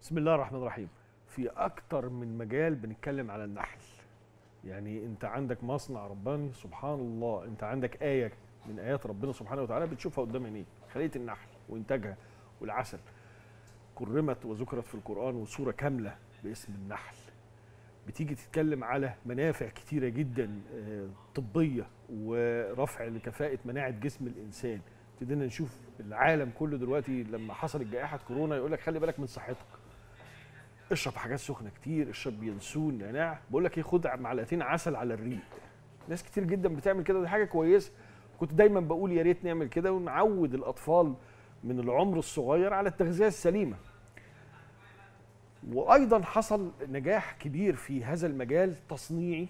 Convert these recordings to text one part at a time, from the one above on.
بسم الله الرحمن الرحيم في اكتر من مجال بنتكلم على النحل يعني انت عندك مصنع رباني سبحان الله انت عندك ايه من ايات ربنا سبحانه وتعالى بتشوفها قدام عينيك خليه النحل وانتاجها والعسل كرمت وذكرت في القران وسوره كامله باسم النحل بتيجي تتكلم على منافع كتيره جدا آه، طبيه ورفع لكفاءه مناعه جسم الانسان ابتدينا نشوف العالم كله دلوقتي لما حصلت جائحه كورونا يقول لك خلي بالك من صحتك اشرب حاجات سخنه كتير اشرب ينسون نعناع بقول لك ايه خد معلقتين عسل على الريق ناس كتير جدا بتعمل كده ودي حاجه كويسه كنت دايما بقول يا ريت نعمل كده ونعود الاطفال من العمر الصغير على التغذيه السليمه وايضا حصل نجاح كبير في هذا المجال تصنيعي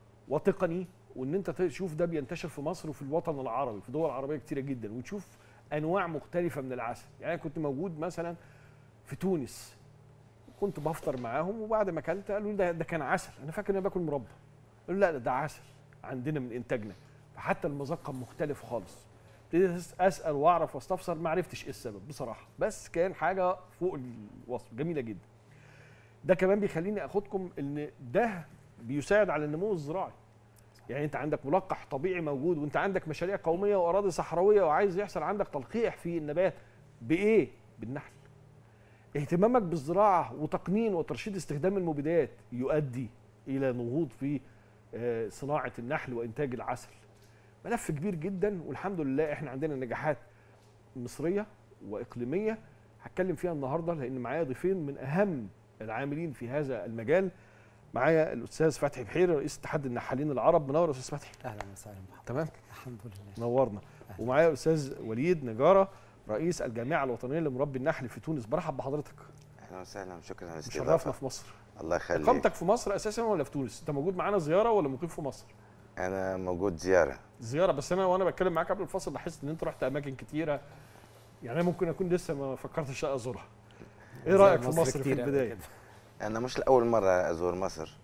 وتقني وان انت تشوف ده بينتشر في مصر وفي الوطن العربي في دول عربيه كتيره جدا وتشوف انواع مختلفه من العسل يعني أنا كنت موجود مثلا في تونس كنت بفطر معاهم وبعد ما اكلت قالوا لي ده, ده كان عسل انا فاكر ان انا باكل مربى قالوا لا لا ده عسل عندنا من انتاجنا فحتى المذاق كان مختلف خالص ابتديت أس- اسال واعرف واستفسر ما عرفتش ايه السبب بصراحه بس كان حاجه فوق الوصف جميله جدا ده كمان بيخليني اخدكم ان ده بيساعد على النمو الزراعي يعني انت عندك ملقح طبيعي موجود وانت عندك مشاريع قوميه واراضي صحراويه وعايز يحصل عندك تلقيح في النبات بايه بالنحل اهتمامك بالزراعه وتقنين وترشيد استخدام المبيدات يؤدي الى نهوض في آه، صناعه النحل وانتاج العسل ملف كبير جدا والحمد لله احنا عندنا نجاحات مصريه واقليميه هتكلم فيها النهارده لان معايا ضيفين من اهم العاملين في هذا المجال معايا الاستاذ فتحي بحيري رئيس اتحاد النحالين العرب منور يا استاذ فتحي اهلا وسهلا بحضرتك تمام الحمد لله نورنا أهلا. ومعايا الاستاذ وليد نجاره رئيس الجامعه الوطنيه لمربي النحل في تونس برحب بحضرتك اهلا وسهلا شكرا على مشرفنا الاستضافه في مصر الله يخليك اقامتك في مصر اساسا ولا في تونس انت موجود معانا زياره ولا مقيم في مصر انا موجود زياره زياره بس انا وانا بتكلم معاك قبل الفصل لاحظت ان انت رحت اماكن كتيره يعني انا ممكن اكون لسه ما فكرتش ازورها ايه زي رايك في مصر في كتير قبل البدايه كده. انا مش لاول مره ازور مصر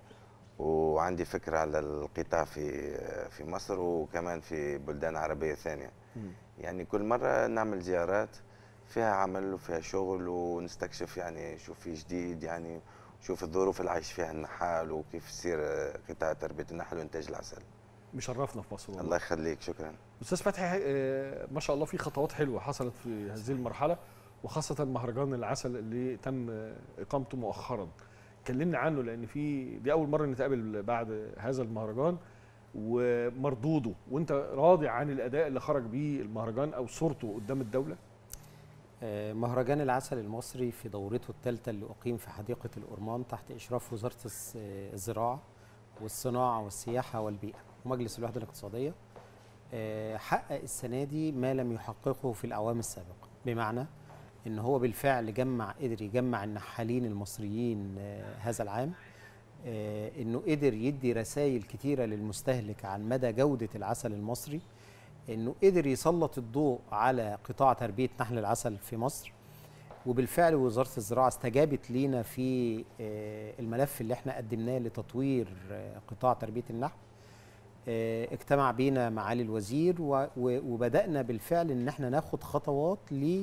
وعندي فكره على القطاع في في مصر وكمان في بلدان عربيه ثانيه مم. يعني كل مره نعمل زيارات فيها عمل وفيها شغل ونستكشف يعني شو في جديد يعني شوف الظروف اللي عايش فيها النحال وكيف يصير قطاع تربيه النحل وانتاج العسل مشرفنا في مصر والله الله يخليك شكرا استاذ فتحي آه، ما شاء الله في خطوات حلوه حصلت في هذه المرحله وخاصه مهرجان العسل اللي تم آه، اقامته مؤخرا كلمنا عنه لان في دي اول مره نتقابل بعد هذا المهرجان ومردوده وانت راضي عن الاداء اللي خرج بيه المهرجان او صورته قدام الدوله آه، مهرجان العسل المصري في دورته الثالثه اللي اقيم في حديقه الأورمان تحت اشراف وزاره الس- آه، الزراعه والصناعه والسياحه والبيئه ومجلس الوحده الاقتصاديه آه، حقق السنه دي ما لم يحققه في الاعوام السابقه بمعنى ان هو بالفعل جمع قدر يجمع النحالين المصريين آه، هذا العام آه، انه قدر يدي رسائل كتيره للمستهلك عن مدى جوده العسل المصري انه قدر يسلط الضوء على قطاع تربيه نحل العسل في مصر وبالفعل وزاره الزراعه استجابت لينا في آه، الملف اللي احنا قدمناه لتطوير آه، قطاع تربيه النحل آه، اجتمع بينا معالي الوزير و- و- وبدانا بالفعل ان احنا ناخد خطوات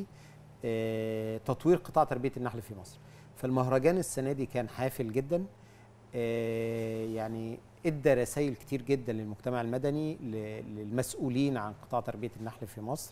لتطوير قطاع تربيه النحل في مصر فالمهرجان السنه دي كان حافل جدا آه، يعني ادى رسائل كتير جدا للمجتمع المدني ل- للمسؤولين عن قطاع تربيه النحل في مصر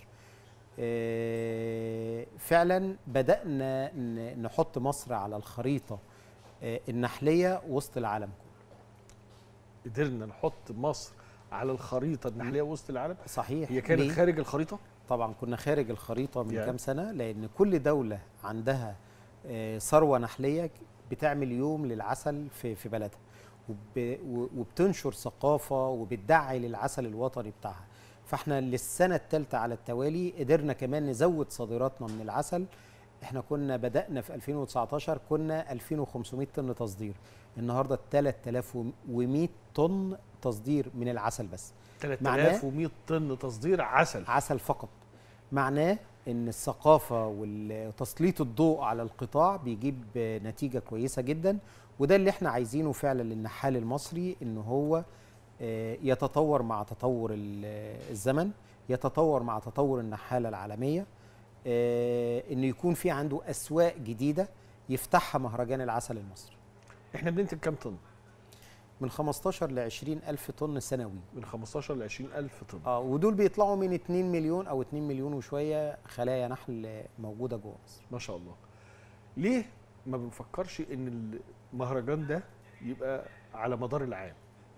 آه، فعلا بدانا ن- نحط مصر على الخريطه آه، النحليه وسط العالم كله قدرنا نحط مصر على الخريطه النحليه وسط العالم صحيح هي كانت ليه؟ خارج الخريطه طبعا كنا خارج الخريطه من يعني. كام سنه لان كل دوله عندها آه، ثروه نحليه بتعمل يوم للعسل في في بلدها وب- و- وبتنشر ثقافه وبتدعي للعسل الوطني بتاعها فاحنا للسنه الثالثه على التوالي قدرنا كمان نزود صادراتنا من العسل احنا كنا بدانا في 2019 كنا 2500 طن تصدير النهارده 3100 طن تصدير من العسل بس 3100 طن تصدير عسل عسل فقط معناه ان الثقافه وتسليط الضوء على القطاع بيجيب نتيجه كويسه جدا وده اللي احنا عايزينه فعلا للنحال المصري ان هو آه، يتطور مع تطور ال- الزمن يتطور مع تطور النحاله العالميه آه، انه يكون في عنده اسواق جديده يفتحها مهرجان العسل المصري احنا بننتج كام طن من 15 ل 20 الف طن سنوي من 15 ل 20 الف طن اه ودول بيطلعوا من 2 مليون او 2 مليون وشويه خلايا نحل موجوده جوه مصر ما شاء الله ليه ما بنفكرش ان المهرجان ده يبقى على مدار العام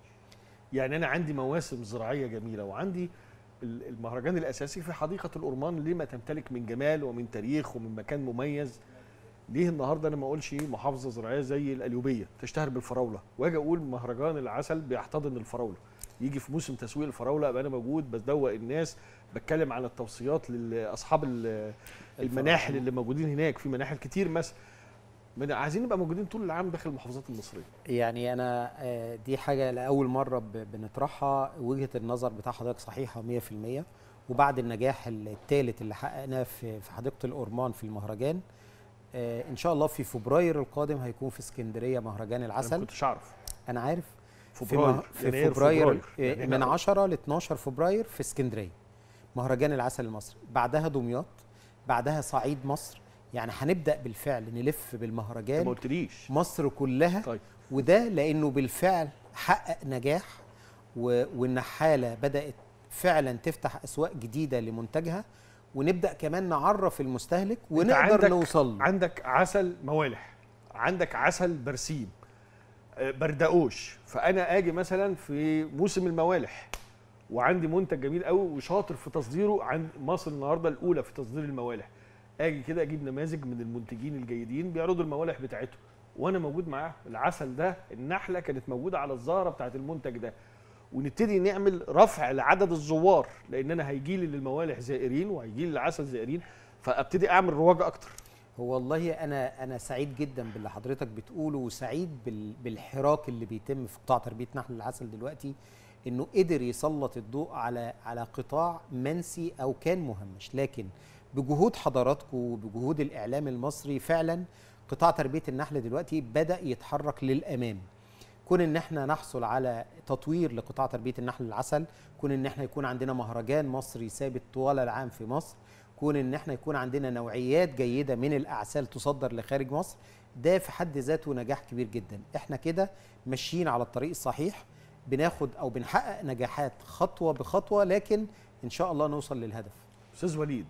يعني انا عندي مواسم زراعيه جميله وعندي ال- المهرجان الاساسي في حديقه الأورمان لما تمتلك من جمال ومن تاريخ ومن مكان مميز ليه النهارده انا ما اقولش محافظه زراعيه زي القليوبيه تشتهر بالفراوله واجي اقول مهرجان العسل بيحتضن الفراوله يجي في موسم تسويق الفراوله ابقى انا موجود بدوق الناس بتكلم عن التوصيات لاصحاب ال- المناحل اللي موجودين هناك في مناحل كتير مثلا من- عايزين نبقى موجودين طول العام داخل المحافظات المصريه يعني انا آه، دي حاجه لاول مره ب- بنطرحها وجهه النظر بتاع حضرتك صحيحه 100% وبعد النجاح الثالث اللي حققناه في في حديقه الأورمان في المهرجان آه، ان شاء الله في فبراير القادم هيكون في اسكندريه مهرجان انا ما العسل كنتش اعرف انا عارف في, فبراير مه... في يناير، فبراير, يعني آه، إحنا من 10 ل 12 فبراير في اسكندريه مهرجان العسل المصري بعدها دمياط بعدها صعيد مصر يعني هنبدا بالفعل نلف انت ما بالمهرجان قلتليش مصر كلها طيب وده لانه بالفعل حقق نجاح و... والنحاله بدات فعلا تفتح اسواق جديده لمنتجها ونبدا كمان نعرف المستهلك ونقدر عندك- نوصل له. عندك عسل موالح عندك عسل برسيم آه، بردقوش فانا اجي مثلا في موسم الموالح وعندي منتج جميل قوي وشاطر في تصديره عند مصر النهارده الاولى في تصدير الموالح اجي كده اجيب نماذج من المنتجين الجيدين بيعرضوا الموالح بتاعتهم وانا موجود معاه العسل ده النحله كانت موجوده على الزهره بتاعت المنتج ده ونبتدي نعمل رفع لعدد الزوار لان انا هيجي لي للموالح زائرين وهيجي لي العسل زائرين فابتدي اعمل رواج اكتر هو والله انا انا سعيد جدا باللي حضرتك بتقوله وسعيد بال بالحراك اللي بيتم في قطاع تربيه نحل العسل دلوقتي انه قدر يسلط الضوء على على قطاع منسي او كان مهمش لكن بجهود حضراتكم وبجهود الاعلام المصري فعلا قطاع تربيه النحل دلوقتي بدا يتحرك للامام كون ان احنا نحصل على تطوير لقطاع تربيه النحل العسل كون ان احنا يكون عندنا مهرجان مصري ثابت طوال العام في مصر كون ان احنا يكون عندنا نوعيات جيده من الاعسال تصدر لخارج مصر ده في حد ذاته نجاح كبير جدا احنا كده ماشيين على الطريق الصحيح بناخد او بنحقق نجاحات خطوه بخطوه لكن ان شاء الله نوصل للهدف استاذ وليد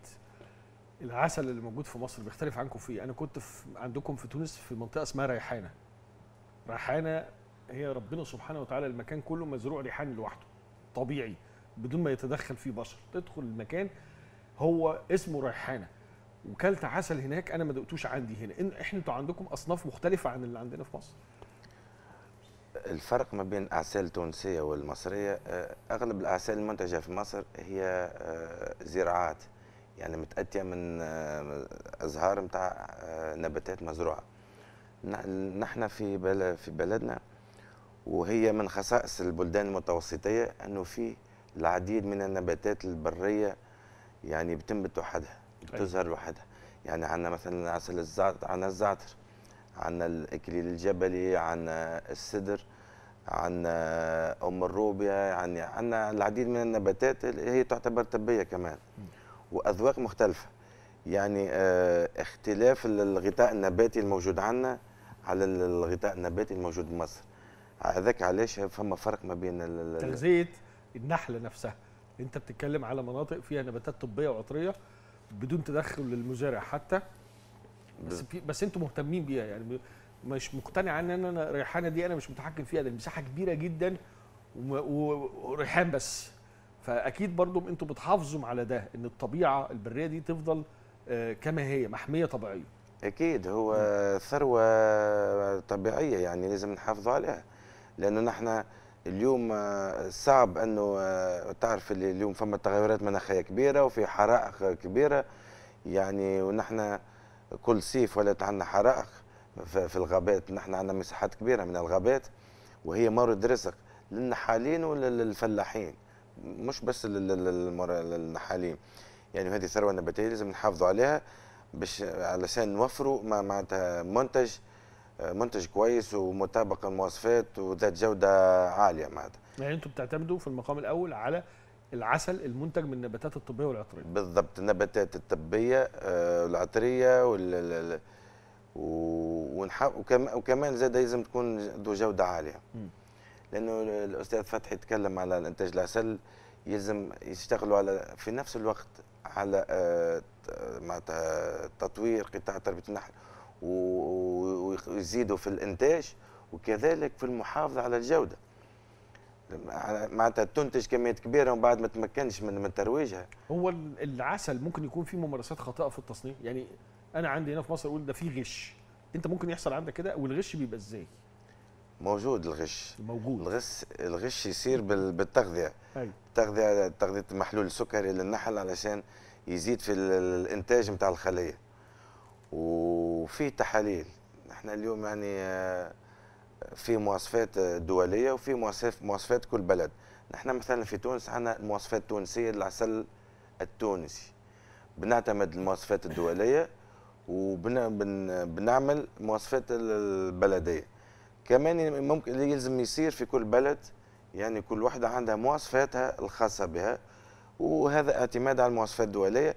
العسل اللي موجود في مصر بيختلف عنكم في إيه؟ انا كنت في عندكم في تونس في منطقه اسمها ريحانه ريحانه هي ربنا سبحانه وتعالى المكان كله مزروع ريحان لوحده طبيعي بدون ما يتدخل فيه بشر تدخل المكان هو اسمه ريحانه وكلت عسل هناك انا ما دقتوش عندي هنا إن احنا انتوا عندكم اصناف مختلفه عن اللي عندنا في مصر الفرق ما بين الأعسال التونسية والمصرية آه، أغلب الأعسال المنتجة في مصر هي آه، زراعات يعني متأتية من آه، أزهار متاع آه، نباتات مزروعة ن- نحن في بل- في بلدنا وهي من خصائص البلدان المتوسطية أنه في العديد من النباتات البرية يعني بتنبت وحدها بتظهر لوحدها يعني عندنا مثلا عسل الزعتر عندنا الزعتر عندنا الإكليل الجبلي عندنا السدر عندنا أم الروبيا يعني عندنا العديد من النباتات اللي هي تعتبر طبية كمان وأذواق مختلفة يعني آه، اختلاف ال- الغطاء النباتي الموجود عندنا على ال- الغطاء النباتي الموجود بمصر هذاك علاش فما فرق ما بين ال- ال- تغذيه النحله نفسها انت بتتكلم على مناطق فيها نباتات طبيه وعطريه بدون تدخل للمزارع حتى بس في بس انتوا مهتمين بيها يعني م- مش مقتنع ان انا ريحانه دي انا مش متحكم فيها ده المساحه كبيره جدا وم- و- وريحان بس فاكيد برضو انتوا بتحافظوا على ده ان الطبيعه البريه دي تفضل آه، كما هي محميه طبيعيه اكيد هو ثروه طبيعيه يعني لازم نحافظوا عليها لانه نحن اليوم آه، صعب انه آه، تعرف اللي اليوم فما تغيرات مناخيه كبيره وفي حرائق كبيره يعني ونحن كل صيف ولات عندنا حرائق ف- في الغابات نحن عندنا مساحات كبيره من الغابات وهي مورد رزق للنحالين وللفلاحين مش بس لل- لل- للمر- للنحالين يعني هذه ثروه نباتيه لازم نحافظوا عليها باش علشان نوفروا مع- معناتها منتج آه، منتج كويس ومطابق المواصفات وذات جوده عاليه معناتها يعني انتوا بتعتمدوا في المقام الاول على العسل المنتج من النباتات الطبيه والعطريه بالضبط النباتات الطبيه آه، والعطريه وال ال- ال- و- ونحا- وكم- وكمان زاد لازم تكون ذو جوده عاليه مم. لانه الاستاذ فتحي تكلم على انتاج العسل يلزم يشتغلوا على في نفس الوقت على آه، ت- معناتها تطوير قطاع تربيه النحل و- و- ويزيدوا في الانتاج وكذلك في المحافظه على الجوده على- معناتها تنتج كميات كبيره ومن بعد ما تمكنش من من ترويجها هو ال- العسل ممكن يكون فيه ممارسات خاطئه في التصنيع يعني انا عندي هنا في مصر اقول ده فيه غش انت ممكن يحصل عندك كده والغش بيبقى ازاي موجود الغش موجود الغش الغش يصير بال- بالتغذيه ايوه تغذيه تغذيه المحلول السكري للنحل علشان يزيد في ال- الانتاج نتاع الخليه وفي تحاليل احنا اليوم يعني آه، في مواصفات دوليه وفي مواصفات مواصفات كل بلد نحن مثلا في تونس عندنا المواصفات التونسيه للعسل التونسي بنعتمد المواصفات الدوليه وبنعمل مواصفات البلديه كمان ممكن اللي يلزم يصير في كل بلد يعني كل واحدة عندها مواصفاتها الخاصة بها وهذا اعتماد على المواصفات الدولية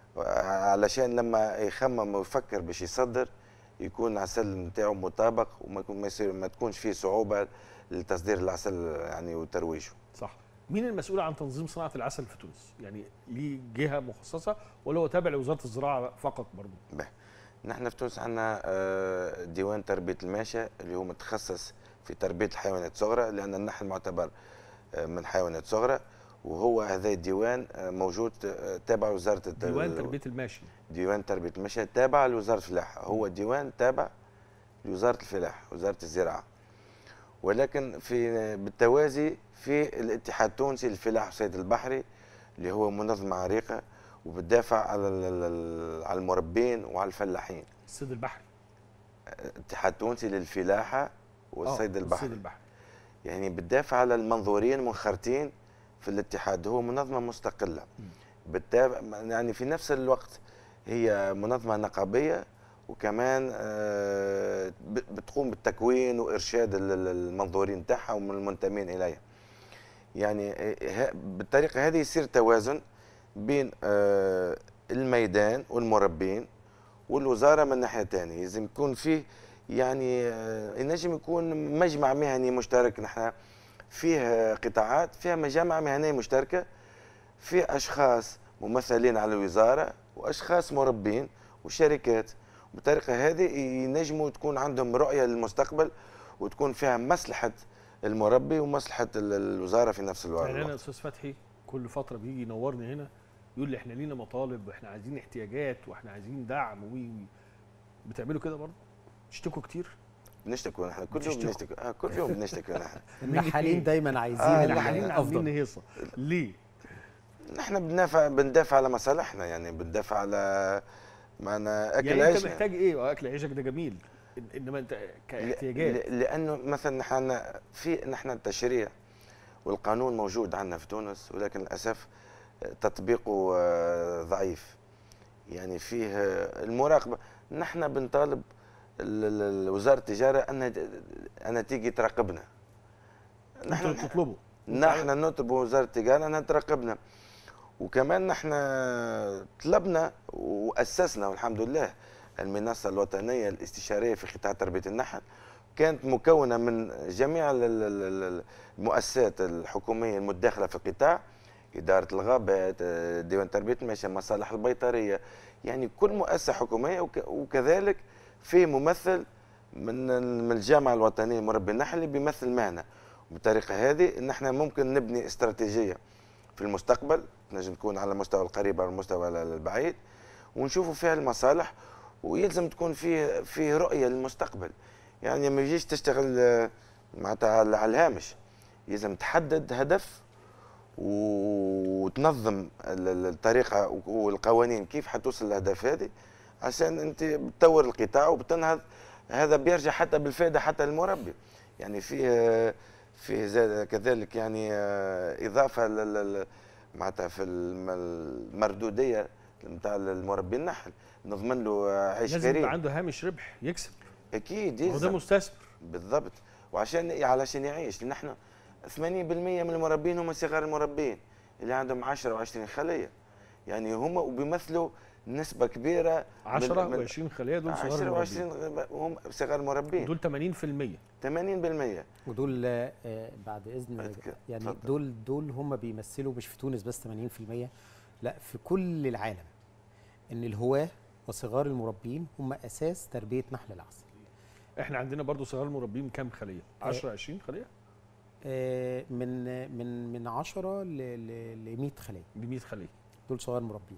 علشان لما يخمم ويفكر باش يصدر يكون العسل نتاعو مطابق وما يكون ما, يصير ما تكونش فيه صعوبة لتصدير العسل يعني وترويجه صح مين المسؤول عن تنظيم صناعه العسل في تونس يعني ليه جهه مخصصه ولا هو تابع لوزاره الزراعه فقط برضه به. نحن في تونس عندنا آه، ديوان تربية الماشية اللي هو متخصص في تربية الحيوانات الصغرى لأن النحل معتبر آه، من حيوانات صغرى وهو هذا الديوان آه، موجود آه، تابع وزارة الت- ديوان تربيه الماشي ديوان تربية الماشية تابع لوزارة الفلاحة هو ديوان تابع لوزارة الفلاحة وزارة الزراعة ولكن في بالتوازي في الاتحاد التونسي للفلاحة والصيد البحري اللي هو منظمة عريقة وبتدافع على ال- ال- على المربين وعلى الفلاحين الصيد البحري الاتحاد التونسي للفلاحه والصيد آه، البحري الصيد البحري يعني بتدافع على المنظورين المنخرطين في الاتحاد هو منظمه مستقله بتتابع يعني في نفس الوقت هي منظمه نقابيه وكمان آه، ب- بتقوم بالتكوين وارشاد ال- ال- المنظورين تاعها والمنتمين اليها يعني آه، ه- بالطريقه هذه يصير توازن بين آه، الميدان والمربين والوزاره من ناحيه ثانيه لازم يكون فيه يعني آه، ينجم يكون مجمع مهني مشترك نحن فيه قطاعات فيها مجامع مهنيه مشتركه في اشخاص ممثلين على الوزاره واشخاص مربين وشركات بالطريقه هذه ينجموا تكون عندهم رؤيه للمستقبل وتكون فيها مصلحه المربي ومصلحه ال- الوزاره في نفس الوقت يعني انا استاذ فتحي كل فتره بيجي ينورني هنا يقول لي احنا لينا مطالب واحنا عايزين احتياجات واحنا عايزين دعم وي وي بتعملوا كده برضه تشتكوا كتير بنشتكوا نحن كل يوم بتشتكوا. بنشتكي آه كل يوم بنشتكي نحن النحالين دايما عايزين آه، النحالين عاملين الافضل هيصه ليه نحن بندافع بندافع على مصالحنا يعني بندافع على معنا اكل يعني انت عيشنا محتاج ايه اكل عيشك ده جميل إن- انما انت كاحتياجات ل- لانه مثلا نحن في نحن التشريع والقانون موجود عندنا في تونس ولكن للاسف تطبيقه آه، ضعيف يعني فيه آه، المراقبه نحن بنطالب ال- ال- وزاره التجاره ان ان تيجي تراقبنا انتوا تطلبوا نحن نطلب وزاره التجاره انها تراقبنا وكمان نحن طلبنا واسسنا والحمد لله المنصه الوطنيه الاستشاريه في قطاع تربيه النحل كانت مكونه من جميع ال- ال- ال- المؤسسات الحكوميه المتداخله في القطاع اداره الغابات آه، ديوان تربيه الماشيه مصالح البيطريه يعني كل مؤسسه حكوميه وك- وكذلك في ممثل من ال- من الجامعه الوطنيه لمربي النحل اللي بيمثل معنا بالطريقه هذه ان احنا ممكن نبني استراتيجيه في المستقبل نجم تكون على المستوى القريب او المستوى البعيد ونشوفوا فيها المصالح ويلزم تكون فيه فيه رؤيه للمستقبل يعني ما يجيش تشتغل آه، معناتها على على الهامش يلزم تحدد هدف وتنظم ال- ال- الطريقه والقوانين كيف حتوصل للاهداف هذه عشان انت بتطور القطاع وبتنهض هذا بيرجع حتى بالفائده حتى للمربي يعني فيه فيه زاد كذلك يعني آه، اضافه لل- لل- معناتها في الم- المردوديه نتاع المربي النحل نضمن له آه، عيش لازم يبقى كريم عنده هامش ربح يكسب اكيد هو ده يلزم مستثمر بالضبط وعشان علشان يعيش نحن 80% من المربين هم صغار المربين اللي عندهم 10 و20 خليه يعني هم وبيمثلوا نسبه كبيره 10 من- و20 خليه دول صغار 10 المربين و20 وهم صغار المربين دول 80% 80% ودول آه، بعد اذن بعد يعني اتفضل. دول دول هم بيمثلوا مش في تونس بس 80% لا في كل العالم ان الهواه وصغار المربين هم اساس تربيه نحل العسل احنا عندنا برضو صغار المربين كام خليه 10 20 خليه آه، من من من 10 ل 100 خليه ب 100 خليه دول صغار مربين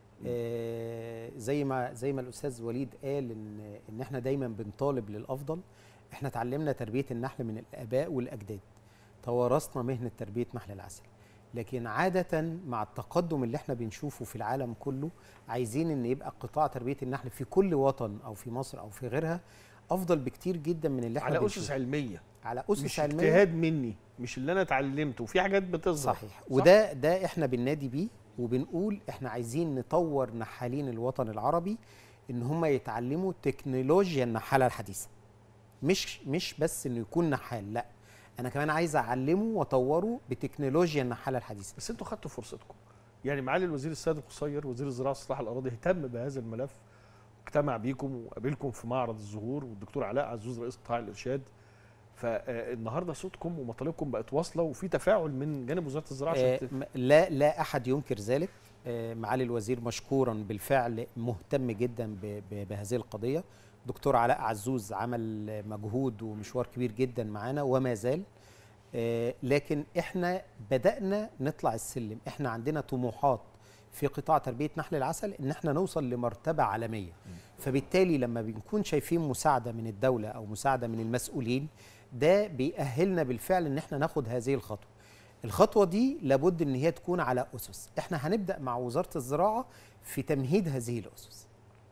آه، زي ما زي ما الاستاذ وليد قال ان ان احنا دايما بنطالب للافضل احنا اتعلمنا تربيه النحل من الاباء والاجداد توارثنا مهنه تربيه نحل العسل لكن عاده مع التقدم اللي احنا بنشوفه في العالم كله عايزين ان يبقى قطاع تربيه النحل في كل وطن او في مصر او في غيرها افضل بكتير جدا من اللي احنا على بنشوفه. اسس علميه على اسس مش علميه اجتهاد مني مش اللي انا اتعلمته وفي حاجات بتظهر صحيح وده ده احنا بننادي بيه وبنقول احنا عايزين نطور نحالين الوطن العربي ان هم يتعلموا تكنولوجيا النحاله الحديثه مش مش بس انه يكون نحال لا انا كمان عايز اعلمه واطوره بتكنولوجيا النحاله الحديثه بس انتوا خدتوا فرصتكم يعني معالي الوزير السيد القصير وزير الزراعه واصلاح الاراضي اهتم بهذا الملف اجتمع بيكم وقابلكم في معرض الزهور والدكتور علاء عزوز رئيس قطاع الارشاد فالنهارده صوتكم ومطالبكم بقت واصله وفي تفاعل من جانب وزاره الزراعه آه عشان ت- م- لا لا احد ينكر ذلك آه معالي الوزير مشكورا بالفعل مهتم جدا ب- ب- بهذه القضيه دكتور علاء عزوز عمل مجهود ومشوار كبير جدا معانا وما زال آه، لكن احنا بدأنا نطلع السلم احنا عندنا طموحات في قطاع تربية نحل العسل ان احنا نوصل لمرتبة عالمية فبالتالي لما بنكون شايفين مساعدة من الدولة او مساعدة من المسؤولين ده بيأهلنا بالفعل ان احنا ناخد هذه الخطوة الخطوة دي لابد ان هي تكون على اسس احنا هنبدأ مع وزارة الزراعة في تمهيد هذه الاسس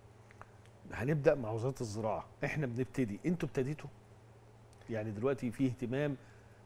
هنبدا مع وزاره الزراعه احنا بنبتدي انتوا ابتديتوا يعني دلوقتي في اهتمام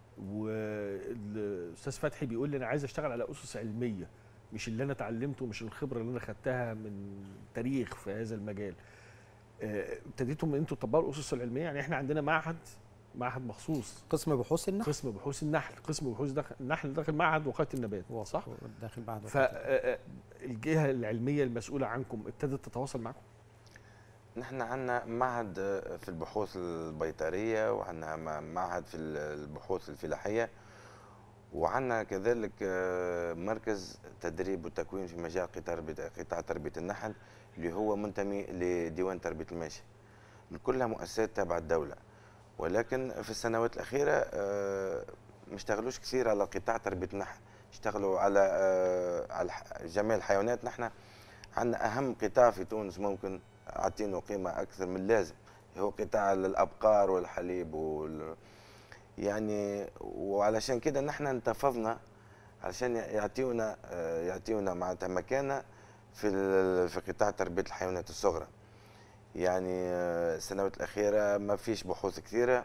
والاستاذ فتحي بيقول لي انا عايز اشتغل على اسس علميه مش اللي انا اتعلمته مش الخبره اللي انا خدتها من تاريخ في هذا المجال آه، ابتديتوا من انتوا تطبقوا الاسس العلميه يعني احنا عندنا معهد معهد مخصوص قسم بحوث النحل قسم بحوث النحل قسم بحوث داخل النحل داخل معهد وقايه النبات صح داخل بعد فالجهه العلميه المسؤوله عنكم ابتدت تتواصل معكم نحن عندنا معهد آه، في البحوث البيطرية وعندنا م- معهد في ال- البحوث الفلاحية وعندنا كذلك آه، مركز تدريب وتكوين في مجال قطاع تربية- قطاع تربية النحل اللي هو منتمي لديوان تربية الماشي كلها مؤسسات تابعة الدولة ولكن في السنوات الأخيرة آه، ما اشتغلوش كثير على قطاع تربية النحل اشتغلوا على آه، على الح- جميع الحيوانات نحن عندنا أهم قطاع في تونس ممكن عاطينه قيمة أكثر من اللازم هو قطاع الأبقار والحليب وال... يعني وعلشان كده نحن انتفضنا علشان يعطيونا آه، يعطيونا معناتها مكانة في ال- في قطاع تربية الحيوانات الصغرى يعني آه، السنوات الأخيرة ما فيش بحوث كثيرة